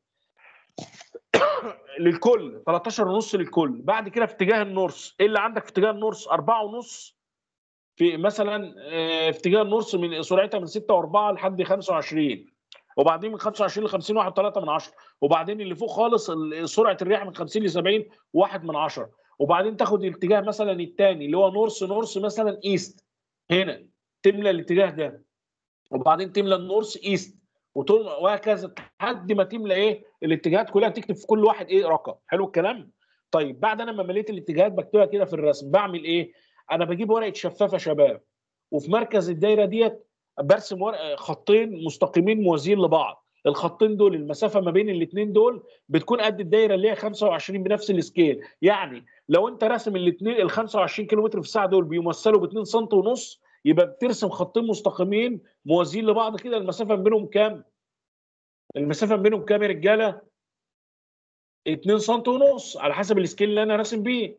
للكل 13 ونص للكل بعد كده في اتجاه النورث ايه اللي عندك في اتجاه النورث 4 ونص في مثلا آه، في اتجاه النورث من سرعتها من 6 و4 لحد 25 وبعدين من 25 ل 50 1 3 من 10 وبعدين اللي فوق خالص ال- سرعه الرياح من 50 ل 70 1 من 10 وبعدين تاخد الاتجاه مثلا الثاني اللي هو نورث نورث مثلا ايست هنا تملى الاتجاه ده وبعدين تملى النورث ايست وتل- وهكذا لحد ما تملى ايه الاتجاهات كلها تكتب في كل واحد ايه رقم حلو الكلام طيب بعد انا ما مليت الاتجاهات بكتبها كده في الرسم بعمل ايه انا بجيب ورقه شفافه يا شباب وفي مركز الدايره ديت برسم ورق خطين مستقيمين موازيين لبعض الخطين دول المسافه ما بين الاثنين دول بتكون قد الدايره اللي هي 25 بنفس السكيل يعني لو انت راسم الاثنين ال 25 كيلو متر في الساعه دول بيمثلوا ب 2 سم ونص يبقى بترسم خطين مستقيمين موازيين لبعض كده المسافه ما بينهم كام؟ المسافه ما بينهم كام يا رجاله؟ 2 سم ونص على حسب السكيل اللي انا راسم بيه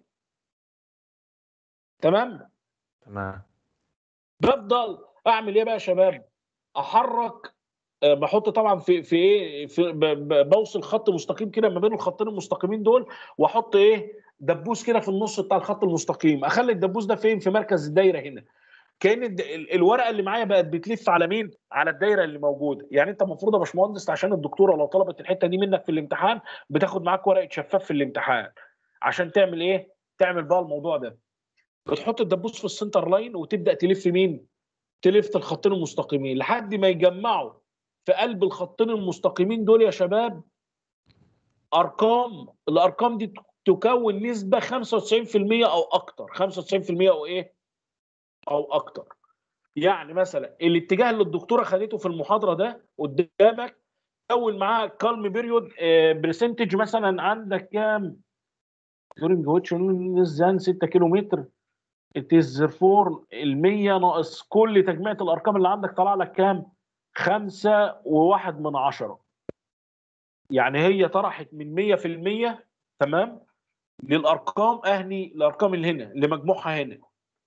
تمام؟ تمام بفضل اعمل ايه بقى يا شباب؟ احرك آه، بحط طبعا في في ايه في ب- ب- بوصل خط مستقيم كده ما بين الخطين المستقيمين دول واحط ايه دبوس كده في النص بتاع الخط المستقيم اخلي الدبوس ده فين في مركز الدايره هنا كان الد- ال- الورقه اللي معايا بقت بتلف على مين على الدايره اللي موجوده يعني انت المفروض يا باشمهندس عشان الدكتوره لو طلبت الحته دي منك في الامتحان بتاخد معاك ورقه شفاف في الامتحان عشان تعمل ايه تعمل بقى الموضوع ده بتحط الدبوس في السنتر لاين وتبدا تلف مين تلف الخطين المستقيمين لحد ما يجمعوا في قلب الخطين المستقيمين دول يا شباب ارقام الارقام دي تكون نسبه 95% او اكتر 95% او ايه او اكتر يعني مثلا الاتجاه اللي الدكتوره خدته في المحاضره ده قدامك اول معاه كالم بيريود برسنتج مثلا عندك كام during which less than 6 كيلو متر it is therefore ال 100 ناقص كل تجميعة الارقام اللي عندك طلع لك كام؟ خمسة وواحد من عشرة يعني هي طرحت من 100% تمام للارقام اهني الارقام اللي هنا اللي مجموعها هنا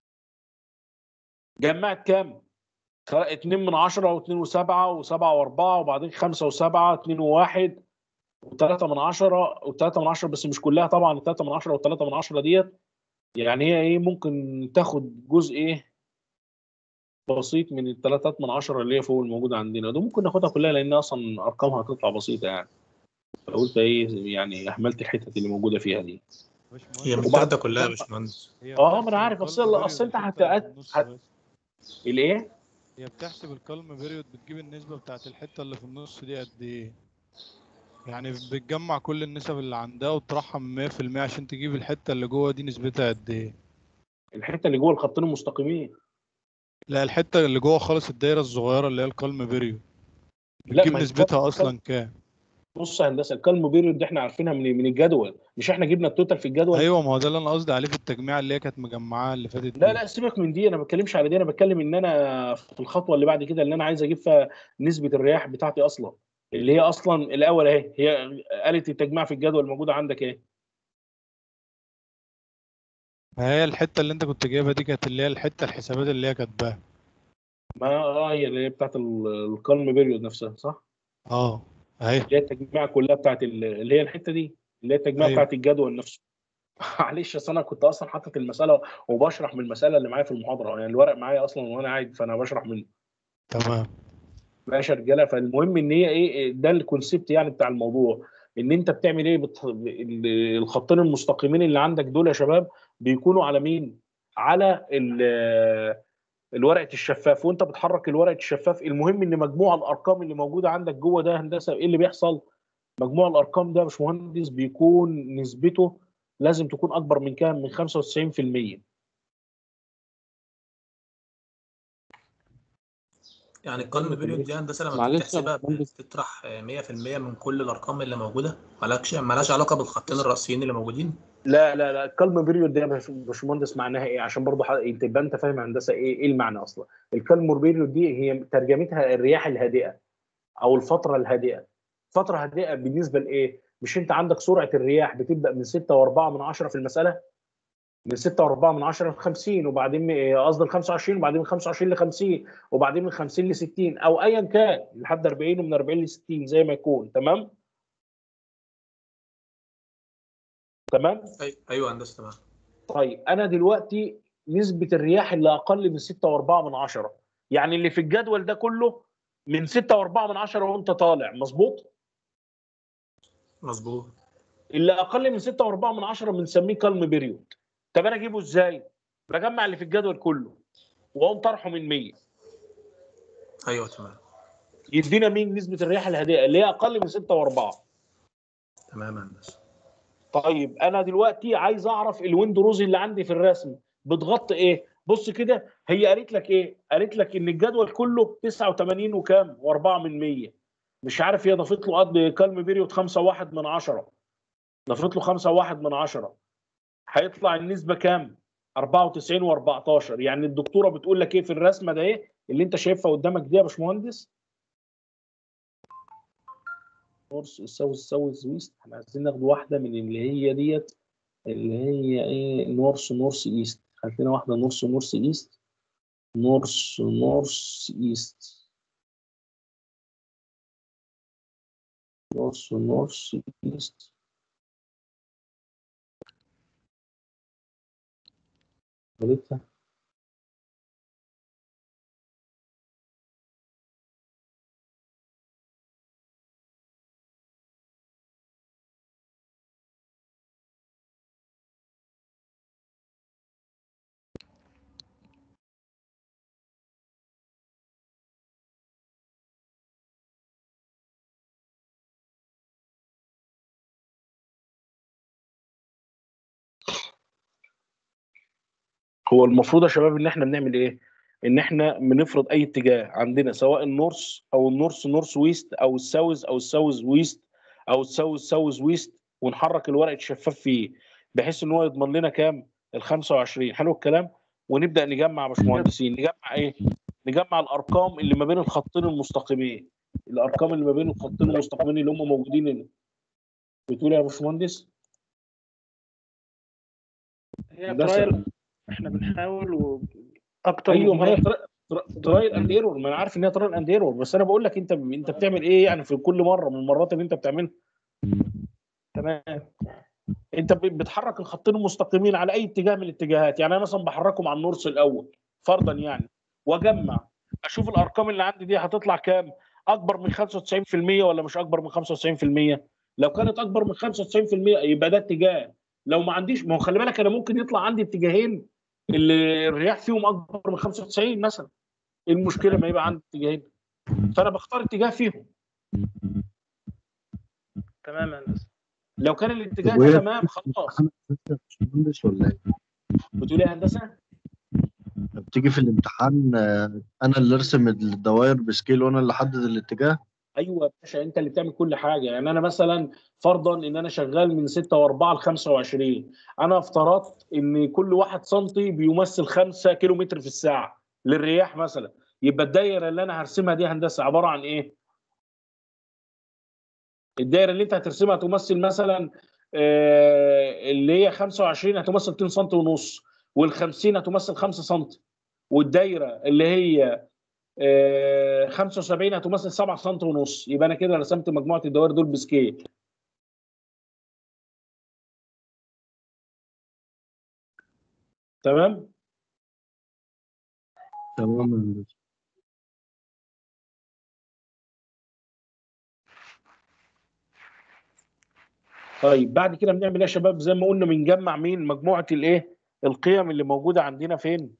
جمعت كام؟ 2 من 10 و2 و7 و7 و4 وبعدين 5 و7 2 و1 و3 من 10 و3 من 10 بس مش كلها طبعا 3 من 10 و3 من 10 ديت يعني هي ايه ممكن تاخد جزء ايه بسيط من الثلاثات من 10 اللي هي فوق الموجوده عندنا ده ممكن ناخدها كلها لان اصلا ارقامها هتطلع بسيطه يعني فقلت ايه يعني اهملت الحتت اللي موجوده فيها دي هي متاخده كلها يا باشمهندس اه ما انا عارف اصل اصل انت هت هت- الايه؟ هي بتحسب الكالم بيريود بتجيب النسبة بتاعت الحتة اللي في النص دي قد ايه يعني بتجمع كل النسب اللي عندها وتطرحها من 100% عشان تجيب الحتة اللي جوه دي نسبتها قد ايه الحته اللي جوه الخطين المستقيمين لا الحتة اللي جوه خالص الدايرة الصغيرة اللي هي الكالم بيريود لا، بتجيب ما هي نسبتها الكالم- اصلا كام بص يا هندسه الكالم بيريود دي احنا عارفينها من من الجدول مش احنا جبنا التوتال في الجدول ايوه ما هو ده اللي انا قصدي عليه في التجميع اللي هي كانت مجمعاها اللي فاتت لا دي. لا سيبك من دي انا ما بتكلمش على دي انا بتكلم ان انا في الخطوه اللي بعد كده اللي انا عايز اجيب فيها نسبه الرياح بتاعتي اصلا اللي هي اصلا الاول اهي هي آلة التجميع في الجدول موجوده عندك اهي ما هي الحتة اللي انت كنت جايبها دي كانت اللي هي الحتة الحسابات اللي هي كاتباها ما اه هي اللي هي بتاعت ال- الكالم بيريود نفسها صح؟ اه اهي اللي هي التجميع كلها بتاعت ال- اللي هي الحته دي اللي هي التجميع أيوة. بتاعت الجدول نفسه معلش اصل انا كنت اصلا حاطط المساله وبشرح من المساله اللي معايا في المحاضره يعني الورق معايا اصلا وانا قاعد فانا بشرح منه تمام ماشي يا رجاله فالمهم ان هي ايه ده الكونسيبت يعني بتاع الموضوع ان انت بتعمل ايه بت... ال- الخطين المستقيمين اللي عندك دول يا شباب بيكونوا على مين؟ على ال- الورقه الشفاف وانت بتحرك الورقه الشفاف المهم ان مجموع الارقام اللي موجوده عندك جوه ده هندسه ايه اللي بيحصل؟ مجموع الارقام ده يا باشمهندس بيكون نسبته لازم تكون اكبر من كام؟ من 95% يعني القلم بيريود دي هندسه لما معلش تيجي يا تحسبها باشمهندس. بتطرح 100% من كل الارقام اللي موجوده مالكش مالهاش علاقه بالخطين الرئيسيين اللي موجودين لا لا لا الكالم بيريود ده يا باش- باشمهندس معناها ايه عشان برضه ح- تبقى انت فاهم هندسه ايه ايه المعنى اصلا الكالم بيريود دي هي ترجمتها الرياح الهادئه او الفتره الهادئه فتره هادئه بالنسبه لايه مش انت عندك سرعه الرياح بتبدا من 6.4 من 10 في المساله من 6.4 من 10 ل 50 وبعدين م- قصدي ل 25 وبعدين من 25 ل 50 وبعدين من 50 ل 60 او ايا كان لحد 40 ومن 40 ل 60 زي ما يكون تمام تمام أي... ايوه هندسه تمام طيب انا دلوقتي نسبه الرياح اللي اقل من 6.4 من 10 يعني اللي في الجدول ده كله من 6.4 من 10 وانت طالع مظبوط مظبوط اللي اقل من 6.4 من 10 بنسميه كالم بيريود طب انا اجيبه ازاي بجمع اللي في الجدول كله واقوم طرحه من 100 ايوه تمام يدينا مين نسبه الرياح الهادئه اللي هي اقل من 6.4 تمام يا هندسه طيب انا دلوقتي عايز اعرف الويند روز اللي عندي في الرسم بتغطي ايه بص كده هي قالت لك ايه قالت لك ان الجدول كله 89 وكام و4 من 100 مش عارف هي ضافت له قد كالم بيريود 5 1 من 10 ضافت له 5 1 من 10 هيطلع النسبه كام 94 و14 يعني الدكتوره بتقول لك ايه في الرسمه ده ايه اللي انت شايفها قدامك دي يا باشمهندس نورث ساوث ساوث ويست احنا عايزين ناخد واحده من اللي هي ديت اللي هي ايه نورث نورث ايست هات لنا واحده نورث نورث ايست نورث نورث ايست نورث نورث ايست غلطها هو المفروض يا شباب ان احنا بنعمل ايه ان احنا بنفرض اي اتجاه عندنا سواء النورث او النورث نورث ويست او الساوث او الساوث ويست او الساوث ساوث ويست ونحرك الورق الشفاف فيه بحيث ان هو يضمن لنا كام ال 25 حلو الكلام ونبدا نجمع يا باشمهندسين نجمع ايه نجمع الارقام اللي ما بين الخطين المستقيمين الارقام اللي ما بين الخطين المستقيمين اللي هم موجودين هنا بتقول يا باشمهندس هي ده ترايل احنا بنحاول واكتر ايوه من ما هي مرة. ترايل اند ايرور ما انا عارف ان هي ترايل اند ايرور بس انا بقول لك انت انت بتعمل ايه يعني في كل مره من المرات اللي انت بتعملها تمام انت ب- بتحرك الخطين المستقيمين على اي اتجاه من الاتجاهات يعني انا مثلا بحركهم على النورس الاول فرضا يعني واجمع اشوف الارقام اللي عندي دي هتطلع كام اكبر من 95% ولا مش اكبر من 95% لو كانت اكبر من 95% يبقى ده اتجاه لو ما عنديش ما هو خلي بالك انا ممكن يطلع عندي اتجاهين اللي الرياح فيهم اكبر من 95 مثلا ايه المشكله ما يبقى عندي اتجاهين فانا بختار اتجاه فيهم تمام يا هندسه لو كان الاتجاه طب وهي ده تمام خلاص باشمهندس ولا ايه؟ بتقول ايه يا هندسه بتيجي في الامتحان آه، انا اللي ارسم الدوائر بسكيل وانا اللي احدد الاتجاه ايوه يا باشا انت اللي بتعمل كل حاجه يعني انا مثلا فرضا ان انا شغال من 6 و4 ل 25 انا افترضت ان كل واحد سنتي بيمثل 5 كيلو متر في الساعه للرياح مثلا يبقى الدايره اللي انا هرسمها دي هندسه عباره عن ايه؟ الدايره اللي انت هترسمها تمثل مثلا آه، اللي هي 25 هتمثل 2 سم ونص وال 50 هتمثل 5 سم والدايره اللي هي آه، 75 هتمثل 7 سم ونص يبقى انا كده رسمت مجموعه الدوائر دول بسكيل تمام تمام يا هندسة. طيب بعد كده بنعمل ايه يا شباب زي ما قلنا بنجمع مين مجموعه الايه القيم اللي موجوده عندنا فين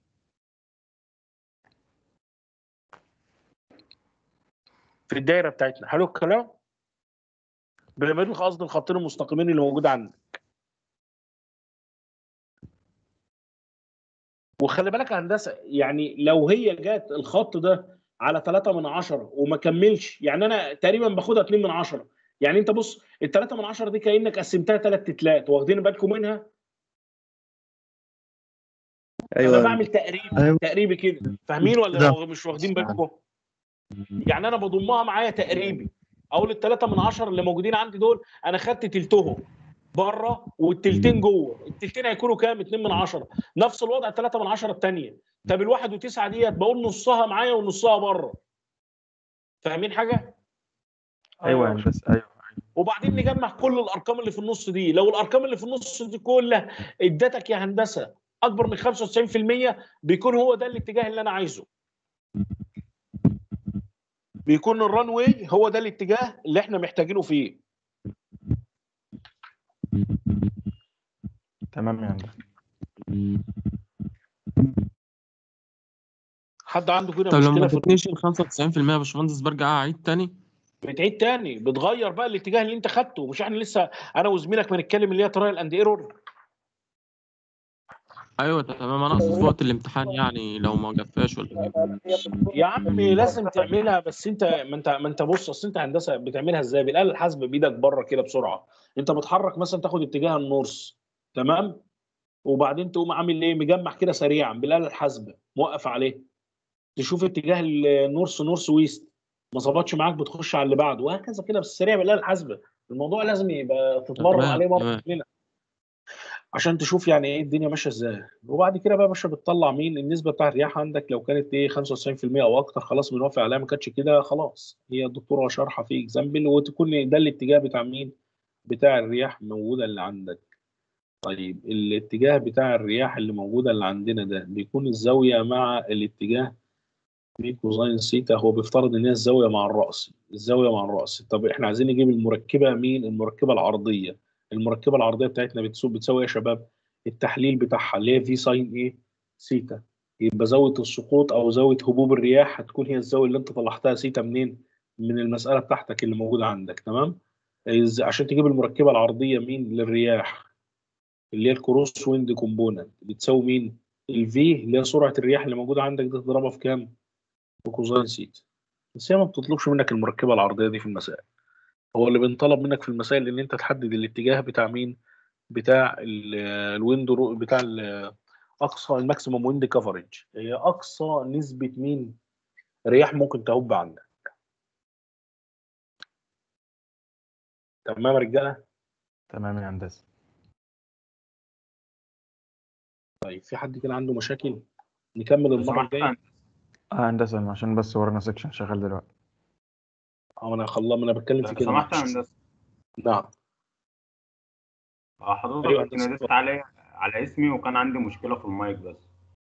في الدايره بتاعتنا حلو الكلام بنعمل قصد الخطين المستقيمين اللي موجوده عندك وخلي بالك يا هندسه يعني لو هي جت الخط ده على 3 من 10 وما كملش يعني انا تقريبا باخدها 2 من 10 يعني انت بص ال 3 من 10 دي كانك قسمتها ثلاث تتلات واخدين بالكم منها انا بعمل تقريب أيوة. تقريبي كده فاهمين ولا ده. لو مش واخدين بالكم يعني انا بضمها معايا تقريبي اقول الثلاثة من عشرة اللي موجودين عندي دول انا خدت تلتهم بره والتلتين جوه التلتين هيكونوا كام 2 من عشرة نفس الوضع 3 من عشرة الثانيه طب الواحد وتسعة ديت بقول نصها معايا ونصها بره فاهمين حاجه ايوه يا هندسه ايوه وبعدين نجمع كل الارقام اللي في النص دي لو الارقام اللي في النص دي كلها ادتك يا هندسه اكبر من 95% بيكون هو ده الاتجاه اللي انا عايزه بيكون الران واي هو ده الاتجاه اللي احنا محتاجينه فيه تمام يا هندسه حد عنده كده طب لو ما مشكله في ادتنيش ال 95% يا باشمهندس برجع اعيد تاني بتعيد تاني بتغير بقى الاتجاه اللي انت خدته مش احنا لسه انا وزميلك بنتكلم اللي هي ترايل اند ايرور ايوه تمام انا اقصد في وقت الامتحان يعني لو ما جفاش ولا كده يا عم لازم تعملها بس انت ما انت ما انت بص اصل انت هندسه بتعملها ازاي بالاله الحاسبه بايدك بره كده بسرعه انت بتحرك مثلا تاخد اتجاه النورس تمام وبعدين تقوم عامل ايه مجمع كده سريعا بالاله الحاسبه موقف عليه تشوف اتجاه النورس نورس ويست ما ظبطش معاك بتخش على اللي بعده وهكذا كده بس سريع بالاله الحاسبه الموضوع لازم يبقى تتمرن تمام، عليه مره تمام. كلنا عشان تشوف يعني ايه الدنيا ماشيه ازاي وبعد كده بقى يا باشا بتطلع مين النسبه بتاع الرياح عندك لو كانت ايه 95% او اكتر خلاص بنوافق عليها ما كانتش كده خلاص هي الدكتوره شارحه في اكزامبل وتكون ده الاتجاه بتاع مين بتاع الرياح موجوده اللي عندك طيب الاتجاه بتاع الرياح اللي موجوده اللي عندنا ده بيكون الزاويه مع الاتجاه في كوزين سيتا هو بيفترض ان هي الزاويه مع الراس الزاويه مع الراس طب احنا عايزين نجيب المركبه مين المركبه العرضيه المركبه العرضيه بتاعتنا بتساوي بتساوي ايه يا شباب التحليل بتاعها اللي هي في ساين ايه سيتا يبقى زاويه السقوط او زاويه هبوب الرياح هتكون هي الزاويه اللي انت طلعتها سيتا منين من المساله بتاعتك اللي موجوده عندك تمام إز- عشان تجيب المركبه العرضيه مين للرياح اللي هي الكروس ويند كومبوننت بتساوي مين الفي اللي هي سرعه الرياح اللي موجوده عندك دي تضربها في كام؟ في كوزين سيتا بس هي ما بتطلبش منك المركبه العرضيه دي في المسائل هو اللي بينطلب منك في المسائل ان انت تحدد الاتجاه بتاع مين؟ بتاع ال- الويند رو بتاع ال- اقصى الماكسيموم ويند كفرج هي اقصى نسبه مين؟ رياح ممكن تهب عندك تمام يا رجاله؟ تمام يا هندسة طيب في حد كده عنده مشاكل؟ نكمل المره الجايه اه هندسة عشان بس ورانا سيكشن شغال دلوقتي اه انا خلاص ما انا بتكلم في لو كده سمحت يا معلش. هندسة نعم آه، حضرتك أيوة كنت هندسة، ناديت عليا على اسمي وكان عندي مشكلة في المايك بس